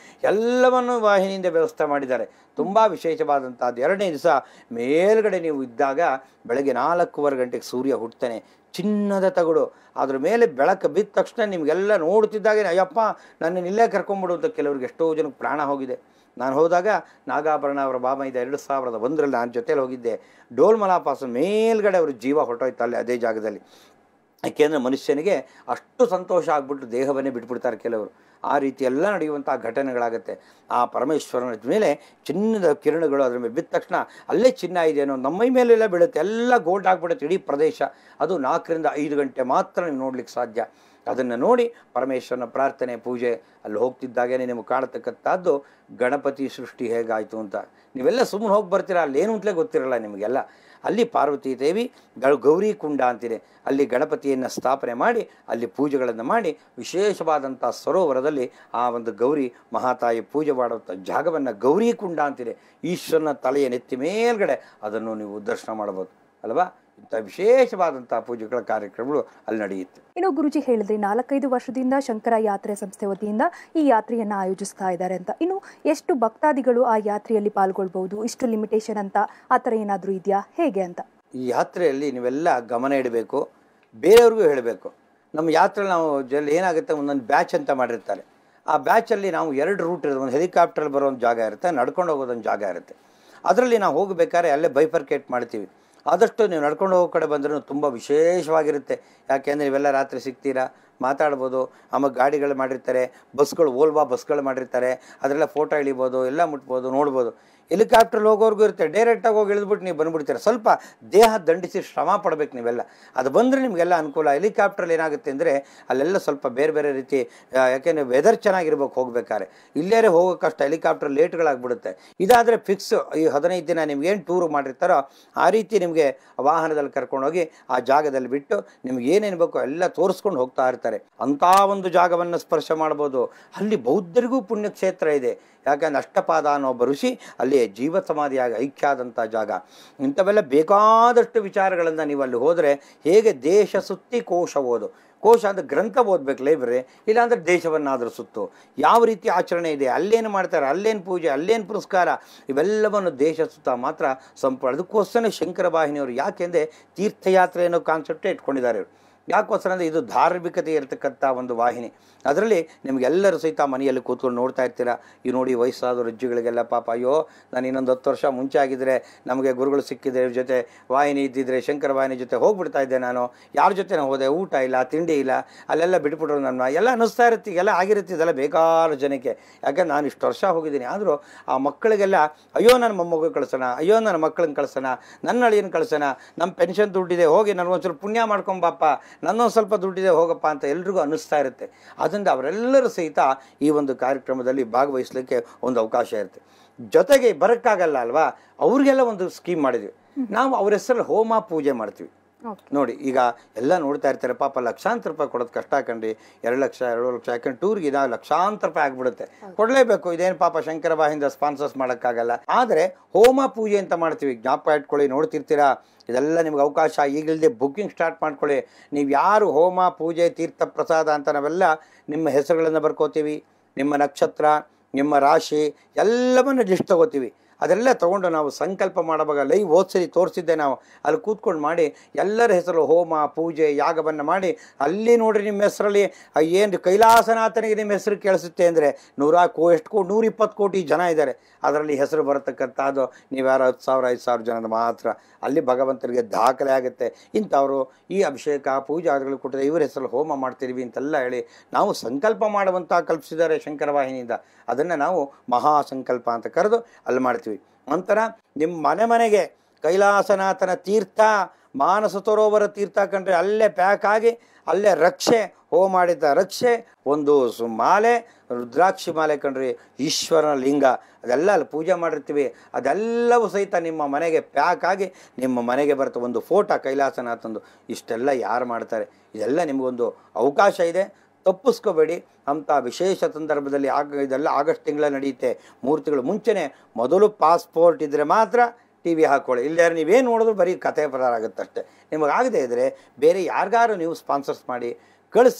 ಎಲ್ಲವನ್ನು ವಾಹಿನಿಯಿಂದ ವ್ಯವಸ್ಥೆ ಮಾಡಿದ್ದಾರೆ ತುಂಬ ವಿಶೇಷವಾದಂಥದ್ದು ಎರಡನೇ ದಿವಸ ಮೇಲ್ಗಡೆ ನೀವು ಇದ್ದಾಗ ಬೆಳಗ್ಗೆ ನಾಲ್ಕೂವರೆ ಗಂಟೆಗೆ ಸೂರ್ಯ ಹುಟ್ಟುತ್ತಾನೆ ಚಿನ್ನದ ತಗಡು ಅದ್ರ ಮೇಲೆ ಬೆಳಕು ಬಿದ್ದ ತಕ್ಷಣ ನಿಮಗೆಲ್ಲ ನೋಡ್ತಿದ್ದಾಗೆ ಅಯ್ಯಪ್ಪ ನನ್ನ ಇಲ್ಲೇ ಕರ್ಕೊಂಬಿಡು ಅಂತ ಕೆಲವ್ರಿಗೆ ಎಷ್ಟೋ ಜನಕ್ಕೆ ಪ್ರಾಣ ಹೋಗಿದೆ ನಾನು ಹೋದಾಗ ನಾಗಾಭರಣ ಅವರ ಬಾಬಾ ಇದೆ ಎರಡು ಸಾವಿರದ ಒಂದರಲ್ಲಿ ನಾನು ಜೊತೆಲಿ ಹೋಗಿದ್ದೆ ಡೋಲ್ ಮಲಾಪಾಸ ಮೇಲ್ಗಡೆ ಅವ್ರ ಜೀವ ಹೊರಟೋಯ್ತು ಅಲ್ಲಿ ಅದೇ ಜಾಗದಲ್ಲಿ ಯಾಕೆಂದರೆ ಮನುಷ್ಯನಿಗೆ ಅಷ್ಟು ಸಂತೋಷ ಆಗ್ಬಿಟ್ಟು ದೇಹವನ್ನೇ ಬಿಟ್ಬಿಡ್ತಾರೆ ಕೆಲವರು ಆ ರೀತಿ ಎಲ್ಲ ನಡೆಯುವಂಥ ಘಟನೆಗಳಾಗುತ್ತೆ ಆ ಪರಮೇಶ್ವರನ ಮೇಲೆ ಚಿನ್ನದ ಕಿರಣಗಳು ಅದ್ರ ಮೇಲೆ ಬಿದ್ದ ತಕ್ಷಣ ಅಲ್ಲೇ ಚಿನ್ನ ಇದೆ ಅನ್ನೋ ನಮ್ಮ ಮೈ ಮೇಲೆಲ್ಲ ಬೀಳುತ್ತೆ ಎಲ್ಲ ಗೋಲ್ಡ್ ಆಗಿಬಿಡುತ್ತೆ ಇಡೀ ಪ್ರದೇಶ ಅದು ನಾಲ್ಕರಿಂದ ಐದು ಗಂಟೆ ಮಾತ್ರ ನೀವು ನೋಡ್ಲಿಕ್ಕೆ ಸಾಧ್ಯ ಅದನ್ನು ನೋಡಿ ಪರಮೇಶ್ವರನ ಪ್ರಾರ್ಥನೆ ಪೂಜೆ ಅಲ್ಲಿ ಹೋಗ್ತಿದ್ದಾಗೇ ನಿಮಗೆ ಕಾಣತಕ್ಕಂಥದ್ದು ಗಣಪತಿ ಸೃಷ್ಟಿ ಹೇಗಾಯಿತು ಅಂತ ನೀವೆಲ್ಲ ಸುಮ್ಮನೆ ಹೋಗಿ ಬರ್ತೀರಾ ಅಲ್ಲೇನು ಅಂತಲೇ ಗೊತ್ತಿರಲ್ಲ ನಿಮಗೆಲ್ಲ ಅಲ್ಲಿ ಪಾರ್ವತಿ ದೇವಿ ಗ- ಗೌರಿ ಕುಂಡ ಅಂತಿದೆ ಅಲ್ಲಿ ಗಣಪತಿಯನ್ನು ಸ್ಥಾಪನೆ ಮಾಡಿ ಅಲ್ಲಿ ಪೂಜೆಗಳನ್ನು ಮಾಡಿ ವಿಶೇಷವಾದಂಥ ಸರೋವರದಲ್ಲಿ ಆ ಒಂದು ಗೌರಿ ಮಹಾತಾಯಿ ಪೂಜೆ ಮಾಡುವಂಥ ಜಾಗವನ್ನು ಗೌರಿ ಕುಂಡ ಅಂತಿದೆ ಈಶ್ವರನ ತಲೆಯ ನೆತ್ತಿ ಮೇಲ್ಗಡೆ ಅದನ್ನು ನೀವು ದರ್ಶನ ಮಾಡ್ಬೋದು ಅಲ್ವಾ ಇಂಥ ವಿಶೇಷವಾದಂಥ ಪೂಜೆಗಳ ಕಾರ್ಯಕ್ರಮಗಳು ಅಲ್ಲಿ ನಡೆಯುತ್ತೆ ಇನ್ನು ಗುರುಜಿ ಹೇಳಿದ್ರಿ ನಾಲ್ಕೈದು ವರ್ಷದಿಂದ ಶಂಕರ ಯಾತ್ರೆ ಸಂಸ್ಥೆ ವತಿಯಿಂದ ಈ ಯಾತ್ರೆಯನ್ನ ಆಯೋಜಿಸ್ತಾ ಇದ್ದಾರೆ ಅಂತ ಇನ್ನು ಎಷ್ಟು ಭಕ್ತಾದಿಗಳು ಆ ಯಾತ್ರೆಯಲ್ಲಿ ಪಾಲ್ಗೊಳ್ಬಹುದು ಇಷ್ಟು ಲಿಮಿಟೇಷನ್ ಅಂತ ಆ ಥರ ಏನಾದರೂ ಇದೆಯಾ ಹೇಗೆ ಅಂತ ಈ ಯಾತ್ರೆಯಲ್ಲಿ ನೀವೆಲ್ಲ ಗಮನ ಇಡಬೇಕು ಬೇರೆಯವ್ರಿಗೂ ಹೇಳಬೇಕು ನಮ್ಮ ಯಾತ್ರೆ ನಾವು ಜಲ್ ಏನಾಗುತ್ತೆ ಒಂದೊಂದು ಬ್ಯಾಚ್ ಅಂತ ಮಾಡಿರ್ತಾರೆ ಆ ಬ್ಯಾಚಲ್ಲಿ ನಾವು ಎರಡು ರೂಟ್ ಇರುತ್ತೆ ಒಂದು ಹೆಲಿಕಾಪ್ಟ್ರಲ್ಲಿ ಬರೋ ಒಂದು ಜಾಗ ಇರುತ್ತೆ ನಡ್ಕೊಂಡು ಹೋಗೋದೊಂದು ಜಾಗ ಇರುತ್ತೆ ಅದರಲ್ಲಿ ನಾವು ಹೋಗಬೇಕಾದ್ರೆ ಅಲ್ಲೇ ಬೈಫರ್ಕೇಟ್ ಮಾಡ್ತೀವಿ ಆದಷ್ಟು ನೀವು ನಡ್ಕೊಂಡು ಹೋಗೋ ಕಡೆ ಬಂದರೂ ತುಂಬ ವಿಶೇಷವಾಗಿರುತ್ತೆ ಯಾಕೆಂದರೆ ನೀವೆಲ್ಲ ರಾತ್ರಿ ಸಿಗ್ತೀರಾ ಮಾತಾಡ್ಬೋದು ಆಮೇಲೆ ಗಾಡಿಗಳು ಮಾಡಿರ್ತಾರೆ ಬಸ್ಗಳು ಓಲ್ವಾ ಬಸ್ಗಳು ಮಾಡಿರ್ತಾರೆ ಅದರೆಲ್ಲ ಫೋಟೋ ಇಳಿಬೋದು ಎಲ್ಲ ಮುಟ್ಬೋದು ನೋಡ್ಬೋದು ಹೆಲಿಕಾಪ್ಟ್ರಲ್ಲಿ ಹೋಗೋರ್ಗೂ ಇರುತ್ತೆ ಡೈರೆಕ್ಟಾಗಿ ಹೋಗಿ ಇಳಿದ್ಬಿಟ್ಟು ನೀವು ಬಂದ್ಬಿಡ್ತೀರ ಸ್ವಲ್ಪ ದೇಹ ದಂಡಿಸಿ ಶ್ರಮ ಪಡ್ಬೇಕು ನೀವೆಲ್ಲ ಅದು ಬಂದರೆ ನಿಮಗೆಲ್ಲ ಅನುಕೂಲ ಹೆಲಿಕಾಪ್ಟ್ರಲ್ಲಿ ಏನಾಗುತ್ತೆ ಅಂದರೆ ಅಲ್ಲೆಲ್ಲ ಸ್ವಲ್ಪ ಬೇರೆ ಬೇರೆ ರೀತಿ ಆ, ಯಾಕೆಂದರೆ ವೆದರ್ ಚೆನ್ನಾಗಿರ್ಬೇಕು ಹೋಗ್ಬೇಕಾದ್ರೆ ಇಲ್ಲೇ ಹೋಗೋ ಕಷ್ಟ ಹೆಲಿಕಾಪ್ಟರ್ ಲೇಟ್ಗಳಾಗ್ಬಿಡುತ್ತೆ ಇದಾದರೆ ಫಿಕ್ಸ್ ಈ ಹದಿನೈದು ದಿನ ನಿಮ್ಗೆ ಏನು ಟೂರ್ ಮಾಡಿರ್ತಾರೋ ಆ ರೀತಿ ನಿಮಗೆ ವಾಹನದಲ್ಲಿ ಕರ್ಕೊಂಡೋಗಿ ಆ ಜಾಗದಲ್ಲಿ ಬಿಟ್ಟು ನಿಮ್ಗೆ ಏನೇನು ಬೇಕೋ ಎಲ್ಲ ತೋರಿಸ್ಕೊಂಡು ಹೋಗ್ತಾ ಇರ್ತಾರೆ ಅಂಥ ಒಂದು ಜಾಗವನ್ನು ಸ್ಪರ್ಶ ಮಾಡ್ಬೋದು ಅಲ್ಲಿ ಬೌದ್ಧರಿಗೂ ಪುಣ್ಯಕ್ಷೇತ್ರ ಇದೆ ಯಾಕಂದ್ರೆ ಅಷ್ಟಪಾದ ಅನ್ನೋ ಒಬ್ಬ ಋಷಿ ಅಲ್ಲಿ ಜೀವ ಸಮಾಧಿಯಾಗಿ ಐಕ್ಯ ಆದಂಥ ಜಾಗ ಇಂಥವೆಲ್ಲ ಬೇಕಾದಷ್ಟು ವಿಚಾರಗಳನ್ನು ನೀವು ಅಲ್ಲಿ ಹೋದರೆ ಹೇಗೆ ದೇಶ ಸುತ್ತಿ ಕೋಶ ಓದು ಕೋಶ ಅಂದರೆ ಗ್ರಂಥ ಓದ್ಬೇಕು ಲೈಬ್ರರಿ ಇಲ್ಲಾಂದ್ರೆ ದೇಶವನ್ನಾದರೂ ಸುತ್ತು ಯಾವ ರೀತಿ ಆಚರಣೆ ಇದೆ ಅಲ್ಲೇನು ಮಾಡ್ತಾರೆ ಅಲ್ಲೇನು ಪೂಜೆ ಅಲ್ಲೇನು ಪುರಸ್ಕಾರ ಇವೆಲ್ಲವನ್ನು ದೇಶ ಸುತ್ತ ಮಾತ್ರ ಸಂಪೂರ್ಣ ಅದಕ್ಕೋಸ್ಕರ ಶಂಕರ ವಾಹಿನಿಯವರು ಯಾಕೆಂದರೆ ತೀರ್ಥಯಾತ್ರೆ ಅನ್ನೋ ಕಾನ್ಸೆಪ್ಟೇ ಇಟ್ಕೊಂಡಿದ್ದಾರೆ ಇವ್ರು. ಯಾಕೋಸ್ಕರ ಅಂದರೆ ಇದು ಧಾರ್ಮಿಕತೆ ಇರತಕ್ಕಂಥ ಒಂದು ವಾಹಿನಿ ಅದರಲ್ಲಿ ನಿಮಗೆಲ್ಲರೂ ಸಹಿತ ಮನೆಯಲ್ಲಿ ಕೂತ್ಕೊಂಡು ನೋಡ್ತಾ ಇರ್ತೀರ ಈ ನೋಡಿ ವಯಸ್ಸಾದ ರಜ್ಜುಗಳಿಗೆಲ್ಲ ಪಾಪ ಅಯ್ಯೋ ನಾನು ಇನ್ನೊಂದು ಹತ್ತು ವರ್ಷ ಮುಂಚೆ ಆಗಿದ್ದರೆ ನಮಗೆ ಗುರುಗಳು ಸಿಕ್ಕಿದ್ರೆ ಇವ್ರ ಜೊತೆ ವಾಹಿನಿ ಇದ್ದಿದ್ರೆ ಶಂಕರ ವಾಹಿನಿ ಜೊತೆ ಹೋಗ್ಬಿಡ್ತಾ ಇದ್ದೆ ನಾನು ಯಾರ ಜೊತೆ ನಾನು ಹೋದೆ ಊಟ ಇಲ್ಲ ತಿಂಡಿ ಇಲ್ಲ ಅಲ್ಲೆಲ್ಲ ಬಿಟ್ಬಿಟ್ರು ನನ್ನ ಎಲ್ಲ ಅನ್ನಿಸ್ತಾ ಇರುತ್ತೆ ಎಲ್ಲ ಆಗಿರುತ್ತೆ ಇದೆಲ್ಲ ಬೇಕಾರು ಜನಕ್ಕೆ ಯಾಕಂದ್ರೆ ನಾನು ಇಷ್ಟು ವರ್ಷ ಹೋಗಿದ್ದೀನಿ ಆದರೂ ಆ ಮಕ್ಕಳಿಗೆಲ್ಲ ಅಯ್ಯೋ ನನ್ನ ಮೊಮ್ಮಗ ಕಳ್ಸೋಣ ಅಯ್ಯೋ ನನ್ನ ಮಕ್ಕಳನ್ನ ಕಳ್ಸೋಣ ನನ್ನ ಅಳಿಯನ ಕಳ್ಸೋಣ ನಮ್ಮ ಪೆನ್ಷನ್ ದುಡ್ಡಿದೆ ಹೋಗಿ ನನಗೊಂದು ಸ್ವಲ್ಪ ಪುಣ್ಯ ಮಾಡ್ಕೊಂಬಪ್ಪ ನನ್ನೊಂದು ಸ್ವಲ್ಪ ದುಡ್ಡಿದೆ ಹೋಗಪ್ಪ ಅಂತ ಎಲ್ರಿಗೂ ಅನ್ನಿಸ್ತಾ ಇರುತ್ತೆ ಅದರಿಂದ ಅವರೆಲ್ಲರೂ ಸಹಿತ ಈ ಒಂದು ಕಾರ್ಯಕ್ರಮದಲ್ಲಿ ಭಾಗವಹಿಸಲಿಕ್ಕೆ ಒಂದು ಅವಕಾಶ ಇರುತ್ತೆ ಜೊತೆಗೆ ಬರೋಕ್ಕಾಗಲ್ಲ ಅಲ್ವಾ ಅವ್ರಿಗೆಲ್ಲ ಒಂದು ಸ್ಕೀಮ್ ಮಾಡಿದ್ವಿ ನಾವು ಅವ್ರ ಹೆಸರಲ್ಲಿ ಹೋಮ ಪೂಜೆ ಮಾಡ್ತೀವಿ ಓಕೆ ನೋಡಿ ಈಗ ಎಲ್ಲ ನೋಡ್ತಾ ಇರ್ತಾರೆ ಪಾಪ ಲಕ್ಷಾಂತರ ರೂಪಾಯಿ ಕೊಡೋದು ಕಷ್ಟ ಹಾಕಂಡ್ರಿ ಎರಡು ಲಕ್ಷ ಎರಡು ಲಕ್ಷ ಯಾಕಂದ್ರೆ ಟೂರ್ಗೆ ನಾವು ಲಕ್ಷಾಂತರ ರೂಪಾಯಿ ಆಗ್ಬಿಡುತ್ತೆ ಕೊಡಲೇಬೇಕು ಇದೇನು ಪಾಪ ಶಂಕರ ಬಾಯಿಂದ ಸ್ಪಾನ್ಸರ್ಸ್ ಮಾಡೋಕ್ಕಾಗಲ್ಲ ಆದರೆ ಹೋಮ ಪೂಜೆ ಅಂತ ಮಾಡ್ತೀವಿ ಜ್ಞಾಪಕ ಇಟ್ಕೊಳ್ಳಿ ನೋಡ್ತಿರ್ತೀರಾ ಇದೆಲ್ಲ ನಿಮ್ಗೆ ಅವಕಾಶ ಈಗಲೇ ಬುಕ್ಕಿಂಗ್ ಸ್ಟಾರ್ಟ್ ಮಾಡ್ಕೊಳ್ಳಿ ನೀವು ಯಾರು ಹೋಮ ಪೂಜೆ ತೀರ್ಥ ಪ್ರಸಾದ ಅಂತ ನಾವೆಲ್ಲ ನಿಮ್ಮ ಹೆಸರುಗಳನ್ನು ಬರ್ಕೋತೀವಿ ನಿಮ್ಮ ನಕ್ಷತ್ರ ನಿಮ್ಮ ರಾಶಿ ಎಲ್ಲವನ್ನು ಲಿಸ್ಟ್ ತಗೋತೀವಿ ಅದೆಲ್ಲ ತೊಗೊಂಡು ನಾವು ಸಂಕಲ್ಪ ಮಾಡುವಾಗ ಲೈವ್ ಓದ್ಸರಿ ತೋರಿಸಿದ್ದೆ ನಾವು ಅಲ್ಲಿ ಕೂತ್ಕೊಂಡು ಮಾಡಿ ಎಲ್ಲರ ಹೆಸರು ಹೋಮ ಪೂಜೆ ಯಾಗವನ್ನು ಮಾಡಿ ಅಲ್ಲಿ ನೋಡ್ರಿ ನಿಮ್ಮ ಹೆಸರಲ್ಲಿ ಏನು ಕೈಲಾಸನಾಥನಿಗೆ ನಿಮ್ಮ ಹೆಸರು ಕೇಳಿಸುತ್ತೆ ಅಂದರೆ ನೂರ ಕೋ ಎಷ್ಟು ಕೋ ನೂರ ಇಪ್ಪತ್ತು ಕೋಟಿ ಜನ ಇದ್ದಾರೆ ಅದರಲ್ಲಿ ಹೆಸರು ಬರತಕ್ಕಂಥದ್ದು ನೀವು ಯಾರು ಹತ್ತು ಸಾವಿರ ಐದು ಸಾವಿರ ಜನದ ಮಾತ್ರ ಅಲ್ಲಿ ಭಗವಂತನಿಗೆ ದಾಖಲೆ ಆಗುತ್ತೆ ಇಂಥವರು ಈ ಅಭಿಷೇಕ ಪೂಜಾದಿಗಳು ಕೊಟ್ಟರೆ ಇವ್ರ ಹೆಸರು ಹೋಮ ಮಾಡ್ತಿರ್ವಿ ಅಂತೆಲ್ಲ ಹೇಳಿ ನಾವು ಸಂಕಲ್ಪ ಮಾಡುವಂಥ ಕಲ್ಪಿಸಿದ್ದಾರೆ ಶಂಕರ ವಾಹಿನಿಯಿಂದ ಅದನ್ನು ನಾವು ಮಹಾ ಸಂಕಲ್ಪ ಅಂತ ಕರೆದು ಅಲ್ಲಿ ಮಾಡ್ತೀವಿ ನಂತರ ನಿಮ್ಮ ಮನೆ ಮನೆಗೆ ಕೈಲಾಸನಾಥನ ತೀರ್ಥ ಮಾನಸ ಸರೋವರ ತೀರ್ಥ ಕಂಡ್ರೆ ಅಲ್ಲೇ ಪ್ಯಾಕ್ ಆಗಿ ಅಲ್ಲೇ ರಕ್ಷೆ ಹೋ ಮಾಡಿದ ರಕ್ಷೆ ಒಂದು ಸು ಮಾಲೆ ರುದ್ರಾಕ್ಷಿ ಮಾಲೆ ಕಂಡ್ರಿ ಈಶ್ವರನ ಲಿಂಗ ಅದೆಲ್ಲ ಅಲ್ಲಿ ಪೂಜೆ ಮಾಡಿರ್ತೀವಿ ಅದೆಲ್ಲವೂ ಸಹಿತ ನಿಮ್ಮ ಮನೆಗೆ ಪ್ಯಾಕ್ ಆಗಿ ನಿಮ್ಮ ಮನೆಗೆ ಬರುತ್ತೆ ಒಂದು ಫೋಟೋ ಕೈಲಾಸನಾಥಂದು ಇಷ್ಟೆಲ್ಲ ಯಾರು ಮಾಡ್ತಾರೆ ಇದೆಲ್ಲ ನಿಮಗೊಂದು ಅವಕಾಶ ಇದೆ ತಪ್ಪಿಸ್ಕೋಬೇಡಿ ಅಂಥ ವಿಶೇಷ ಸಂದರ್ಭದಲ್ಲಿ ಆಗ ಇದೆಲ್ಲ ಆಗಸ್ಟ್ ತಿಂಗಳ ನಡೆಯುತ್ತೆ ಮೂರು ತಿಂಗಳು ಮುಂಚೆನೇ ಮೊದಲು ಪಾಸ್ಪೋರ್ಟ್ ಇದ್ದರೆ ಮಾತ್ರ ಟಿ ವಿ ಹಾಕ್ಕೊಳ್ಳಿ ಇಲ್ಲದೇ ನೀವೇನು ನೋಡಿದ್ರು ಬರೀ ಕತೆ ಪ್ರಕಾರ ಆಗುತ್ತಷ್ಟೇ ನಿಮಗಾಗದೇ ಇದ್ದರೆ ಬೇರೆ ಯಾರಿಗಾರು ನೀವು ಸ್ಪಾನ್ಸರ್ಸ್ ಮಾಡಿ ಕಳಿಸಿ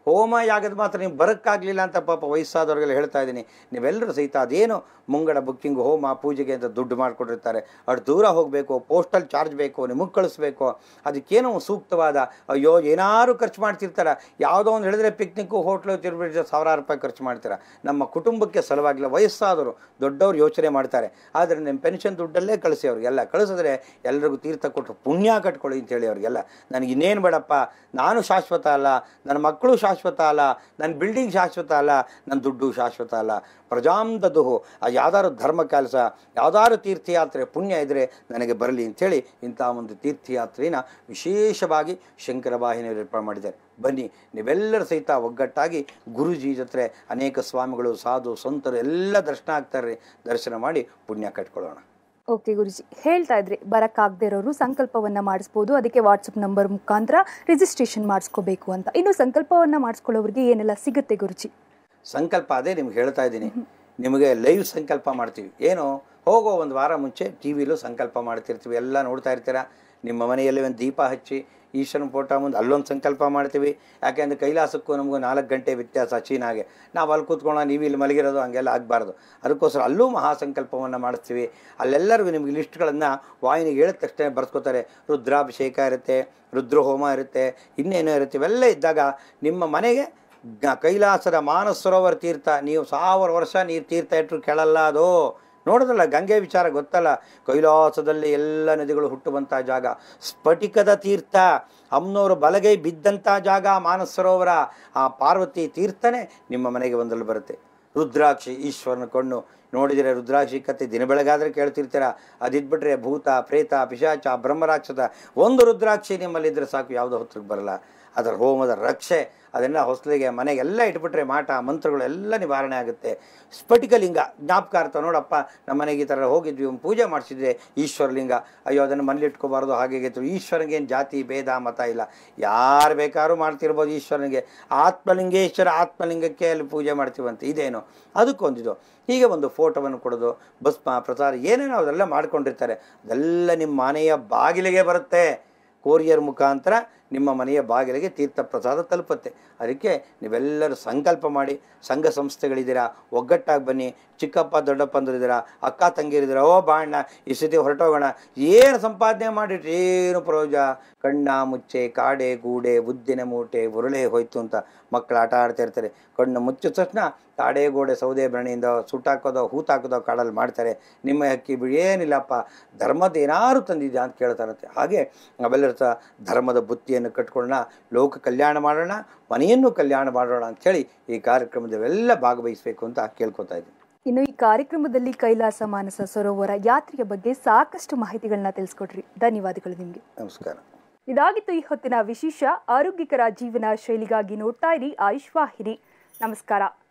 ಹೋಮ ಯಾಗದ ಮಾತ್ರ ನೀವು ಬರೋಕ್ಕಾಗಲಿಲ್ಲ ಅಂತ ಪಾಪ ವಯಸ್ಸಾದವ್ರಿಗೆಲ್ಲ ಹೇಳ್ತಾ ಇದ್ದೀನಿ ನೀವೆಲ್ಲರೂ ಸಹಿತ ಅದೇನು ಮುಂಗಡ ಬುಕ್ಕಿಂಗ್ ಹೋಮ ಪೂಜೆಗೆ ಅಂತ ದುಡ್ಡು ಮಾಡಿಕೊಟ್ಟಿರ್ತಾರೆ ಅಷ್ಟು ದೂರ ಹೋಗಬೇಕು ಪೋಸ್ಟಲ್ ಚಾರ್ಜ್ ಬೇಕು ನಿಮಗೆ ಕಳಿಸ್ಬೇಕು ಅದಕ್ಕೇನೋ ಒಂದು ಸೂಕ್ತವಾದ ಅಯ್ಯೋ ಏನಾರು ಖರ್ಚು ಮಾಡ್ತಿರ್ತಾರೆ ಯಾವುದೋ ಒಂದು ಹೇಳಿದ್ರೆ ಪಿಕ್ನಿಕ್ಕು ಹೋಟ್ಲು ತಿರುಗಿದ್ರೆ ಸಾವಿರಾರು ರೂಪಾಯಿ ಖರ್ಚು ಮಾಡ್ತೀರಾ ನಮ್ಮ ಕುಟುಂಬಕ್ಕೆ ಸಲುವಾಗಿಲ್ಲ ವಯಸ್ಸಾದವರು ದೊಡ್ಡವರು ಯೋಚನೆ ಮಾಡ್ತಾರೆ ಆದರೆ ನಿಮ್ಮ ಪೆನ್ಷನ್ ದುಡ್ಡಲ್ಲೇ ಕಳಿಸಿ ಅವ್ರಿಗೆಲ್ಲ ಕಳಿಸಿದ್ರೆ ಎಲ್ರಿಗೂ ತೀರ್ಥ ಕೊಟ್ಟರು ಪುಣ್ಯ ಕಟ್ಕೊಳ್ಳಿ ಅಂತೇಳಿ ಅವ್ರಿಗೆಲ್ಲ ನನಗೆ ಇನ್ನೇನು ಬೇಡಪ್ಪ ನಾನು ಶಾಶ್ವತ ಅಲ್ಲ ನನ್ನ ಮಕ್ಕಳು ಶಾಶ್ವತ ಅಲ್ಲ ನನ್ನ ಬಿಲ್ಡಿಂಗ್ ಶಾಶ್ವತ ಅಲ್ಲ ನನ್ನ ದುಡ್ಡು ಶಾಶ್ವತ ಅಲ್ಲ ಪ್ರಜಾಂತದುಹು ಆ ಯಾವ್ದಾದ್ರು ಧರ್ಮ ಕೆಲಸ ಯಾವ್ದಾದ್ರು ತೀರ್ಥಯಾತ್ರೆ ಪುಣ್ಯ ಇದ್ದರೆ ನನಗೆ ಬರಲಿ ಅಂಥೇಳಿ ಇಂಥ ಒಂದು ತೀರ್ಥಯಾತ್ರೆನ ವಿಶೇಷವಾಗಿ ಶಂಕರ ವಾಹಿನಿಯವರು ಏರ್ಪಾಡು ಮಾಡಿದ್ದಾರೆ ಬನ್ನಿ ನೀವೆಲ್ಲರೂ ಸಹಿತ ಒಗ್ಗಟ್ಟಾಗಿ ಗುರುಜಿ ಜೊತೆ ಅನೇಕ ಸ್ವಾಮಿಗಳು ಸಾಧು ಸಂತರು ಎಲ್ಲ ದರ್ಶನ ಆಗ್ತಾರೆ ದರ್ಶನ ಮಾಡಿ ಪುಣ್ಯ ಕಟ್ಕೊಳ್ಳೋಣ ಓಕೆ ಗುರುಜಿ ಹೇಳ್ತಾ ಇದ್ರಿ ಬರಕ್ಕಾಗದೇ ಇರೋರು ಸಂಕಲ್ಪವನ್ನ ಮಾಡಿಸ್ಬೋದು ಅದಕ್ಕೆ ವಾಟ್ಸಪ್ ನಂಬರ್ ಮುಖಾಂತರ ರಿಜಿಸ್ಟ್ರೇಷನ್ ಮಾಡಿಸ್ಕೋಬೇಕು ಅಂತ ಇನ್ನು ಸಂಕಲ್ಪವನ್ನ ಮಾಡಿಸ್ಕೊಳ್ಳೋರಿಗೆ ಏನೆಲ್ಲ ಸಿಗುತ್ತೆ ಗುರುಜಿ ಸಂಕಲ್ಪ ಅದೇ ನಿಮ್ಗೆ ಹೇಳ್ತಾ ಇದ್ದೀನಿ ನಿಮಗೆ ಲೈವ್ ಸಂಕಲ್ಪ ಮಾಡ್ತೀವಿ ಏನು ಹೋಗೋ ಒಂದು ವಾರ ಮುಂಚೆ ಟಿ ವಿಲೂ ಸಂಕಲ್ಪ ಮಾಡ್ತಿರ್ತೀವಿ ಎಲ್ಲ ನೋಡ್ತಾ ಇರ್ತೀರಾ ನಿಮ್ಮ ಮನೆಯಲ್ಲಿ ಒಂದು ದೀಪ ಹಚ್ಚಿ ಈಶ್ವರನ ಫೋಟೋ ಮುಂದೆ ಅಲ್ಲೊಂದು ಸಂಕಲ್ಪ ಮಾಡ್ತೀವಿ ಯಾಕೆಂದ್ರೆ ಕೈಲಾಸಕ್ಕೂ ನಮಗೂ ನಾಲ್ಕು ಗಂಟೆ ವ್ಯತ್ಯಾಸ ಚೀನಾಗೆ ನಾವು ಅಲ್ಲಿ ಕೂತ್ಕೊಳ್ಳೋ ನೀವು ಇಲ್ಲಿ ಮಲಗಿರೋದು ಹಂಗೆಲ್ಲ ಆಗಬಾರ್ದು ಅದಕ್ಕೋಸ್ಕರ ಅಲ್ಲೂ ಮಹಾಸಂಕಲ್ಪವನ್ನು ಮಾಡಿಸ್ತೀವಿ ಅಲ್ಲೆಲ್ಲರಿಗೂ ನಿಮಗೆ ಲಿಸ್ಟ್ಗಳನ್ನು ವಾಹಿನಿಗೆ ಹೇಳಿದ ತಕ್ಷಣ ಬರ್ಸ್ಕೊತಾರೆ ರುದ್ರಾಭಿಷೇಕ ಇರುತ್ತೆ ರುದ್ರಹೋಮ ಇರುತ್ತೆ ಇನ್ನೇನೋ ಇರುತ್ತೆ ಇವೆಲ್ಲ ಇದ್ದಾಗ ನಿಮ್ಮ ಮನೆಗೆ ಗ- ಕೈಲಾಸದ ಮಾನಸ ಸರೋವರ ತೀರ್ಥ ನೀವು ಸಾವಿರ ವರ್ಷ ನೀರು ತೀರ್ಥ ಇಟ್ಟರು ಕೆಳಲ್ಲ ಅದು ನೋಡೋದಲ್ಲ ಗಂಗೆ ವಿಚಾರ ಗೊತ್ತಲ್ಲ ಕೈಲಾಸದಲ್ಲಿ ಎಲ್ಲ ನದಿಗಳು ಹುಟ್ಟುವಂಥ ಜಾಗ ಸ್ಫಟಿಕದ ತೀರ್ಥ ಅಮ್ಮನವರು ಬಲಗೈ ಬಿದ್ದಂಥ ಜಾಗ ಮಾನಸ ಸರೋವರ ಆ ಪಾರ್ವತಿ ತೀರ್ಥನೇ ನಿಮ್ಮ ಮನೆಗೆ ಒಂದಲ್ಲಿ ಬರುತ್ತೆ ರುದ್ರಾಕ್ಷಿ ಈಶ್ವರನ ಕಣ್ಣು ನೋಡಿದರೆ ರುದ್ರಾಕ್ಷಿ ಕತೆ ದಿನ ಬೆಳಗಾದ್ರೆ ಕೇಳ್ತಿರ್ತೀರ ಅದಿದ್ಬಿಟ್ರೆ ಭೂತ ಪ್ರೇತ ಪಿಶಾಚ ಬ್ರಹ್ಮರಾಕ್ಷಸ ಒಂದು ರುದ್ರಾಕ್ಷಿ ನಿಮ್ಮಲ್ಲಿದ್ದರೆ ಸಾಕು ಯಾವುದೋ ಹೊತ್ತಿಗೆ ಬರಲ್ಲ ಅದರ ಹೋಮದ ರಕ್ಷೆ ಅದೆಲ್ಲ ಹೊಸಲಿಗೆ ಮನೆಗೆಲ್ಲ ಇಟ್ಬಿಟ್ರೆ ಮಾಟ ಮಂತ್ರಗಳು ಎಲ್ಲ ನಿವಾರಣೆ ಆಗುತ್ತೆ ಸ್ಫಟಿಕಲಿಂಗ ಜ್ಞಾಪಕಾರ್ಥ ನೋಡಪ್ಪ ನಮ್ಮ ಮನೆಗೆ ಈ ಥರ ಹೋಗಿದ್ವಿ ಒಂದು ಪೂಜೆ ಮಾಡಿಸಿದ್ರೆ ಈಶ್ವರಲಿಂಗ ಅಯ್ಯೋ ಅದನ್ನು ಮನೇಲಿ ಇಟ್ಕೋಬಾರ್ದು ಹಾಗೆ ಹೀಗೆ ಈಶ್ವರನಿಗೆ ಏನು ಜಾತಿ ಭೇದ ಮತ ಇಲ್ಲ ಯಾರು ಬೇಕಾದ್ರೂ ಮಾಡ್ತಿರ್ಬೋದು ಈಶ್ವರನಿಗೆ ಆತ್ಮಲಿಂಗೇಶ್ವರ ಆತ್ಮಲಿಂಗಕ್ಕೆ ಅಲ್ಲಿ ಪೂಜೆ ಮಾಡ್ತೀವಂತೆ ಇದೇನು ಅದಕ್ಕೊಂದಿದು ಹೀಗೆ ಒಂದು ಫೋಟೋವನ್ನು ಕೊಡೋದು ಭಸ್ಮ ಪ್ರಸಾದ ಏನೇನೋ ಅದೆಲ್ಲ ಮಾಡ್ಕೊಂಡಿರ್ತಾರೆ ಅದೆಲ್ಲ ನಿಮ್ಮ ಮನೆಯ ಬಾಗಿಲಿಗೆ ಬರುತ್ತೆ ಕೋರಿಯರ್ ಮುಖಾಂತರ ನಿಮ್ಮ ಮನೆಯ ಬಾಗಿಲಿಗೆ ತೀರ್ಥ ಪ್ರಸಾದ ತಲುಪುತ್ತೆ ಅದಕ್ಕೆ ನೀವೆಲ್ಲರೂ ಸಂಕಲ್ಪ ಮಾಡಿ ಸಂಘ ಸಂಸ್ಥೆಗಳಿದ್ದೀರಾ ಒಗ್ಗಟ್ಟಾಗಿ ಬನ್ನಿ ಚಿಕ್ಕಪ್ಪ ದೊಡ್ಡಪ್ಪ ಅಂದಿದ್ದೀರಾ ಅಕ್ಕ ತಂಗಿರಿದ್ದೀರಾ ಓ ಬಾಣ್ಣ ಈ ಸತಿ ಹೊರಟೋಗೋಣ ಏನು ಸಂಪಾದನೆ ಮಾಡಿಟ್ರಿ ಏನು ಪ್ರಯೋಜನ ಕಣ್ಣ ಮುಚ್ಚೆ ಕಾಡೆ ಗೂಡೆ ಉದ್ದಿನ ಮೂಟೆ ಉರುಳೆ ಹೋಯ್ತು ಅಂತ ಮಕ್ಕಳು ಆಟ ಆಡ್ತಾ ಇರ್ತಾರೆ ಕಣ್ಣು ಮುಚ್ಚಿದ ತಕ್ಷಣ ತಾಡೆ ಗೋಡೆ ಸೌದೆ ಬೆರಣಿಯಿಂದ ಸುಟ್ಟಾಕೋದೋ ಹೂತಾಕೋದೋ ಕಾಡಲ್ಲಿ ಮಾಡ್ತಾರೆ ನಿಮ್ಮ ಹಕ್ಕಿ ಬಿಡಿ ಏನಿಲ್ಲಪ್ಪ ಧರ್ಮದ ಏನಾರು ತಂದಿದ್ಯಾ ಅಂತ ಕೇಳ್ತಾ ಇರುತ್ತೆ ಹಾಗೆ ನಾವೆಲ್ಲರ ಸಹ ಧರ್ಮದ ಬುತ್ತಿಯನ್ನು ಕಟ್ಕೊಳ್ಳೋಣ ಲೋಕ ಕಲ್ಯಾಣ ಮಾಡೋಣ ಮನೆಯನ್ನು ಕಲ್ಯಾಣ ಮಾಡೋಣ ಅಂಥೇಳಿ ಈ ಕಾರ್ಯಕ್ರಮದವೆಲ್ಲ ಭಾಗವಹಿಸಬೇಕು ಅಂತ ಕೇಳ್ಕೊತಾ ಇದ್ದೀನಿ ಇನ್ನು ಈ ಕಾರ್ಯಕ್ರಮದಲ್ಲಿ ಕೈಲಾಸ ಮಾನಸ ಸರೋವರ ಯಾತ್ರೆಯ ಬಗ್ಗೆ ಸಾಕಷ್ಟು ಮಾಹಿತಿಗಳನ್ನ ತಿಳಿಸ್ಕೊಟ್ರಿ ಧನ್ಯವಾದಗಳು ನಿಮಗೆ ನಮಸ್ಕಾರ ಇದಾಗಿತ್ತು ಈ ಹೊತ್ತಿನ ವಿಶೇಷ ಆರೋಗ್ಯಕರ ಜೀವನ ಶೈಲಿಗಾಗಿ ನೋಡ್ತಾ ಇರಿ ಆಯುಷ್ ವಾಹಿನಿ ನಮಸ್ಕಾರ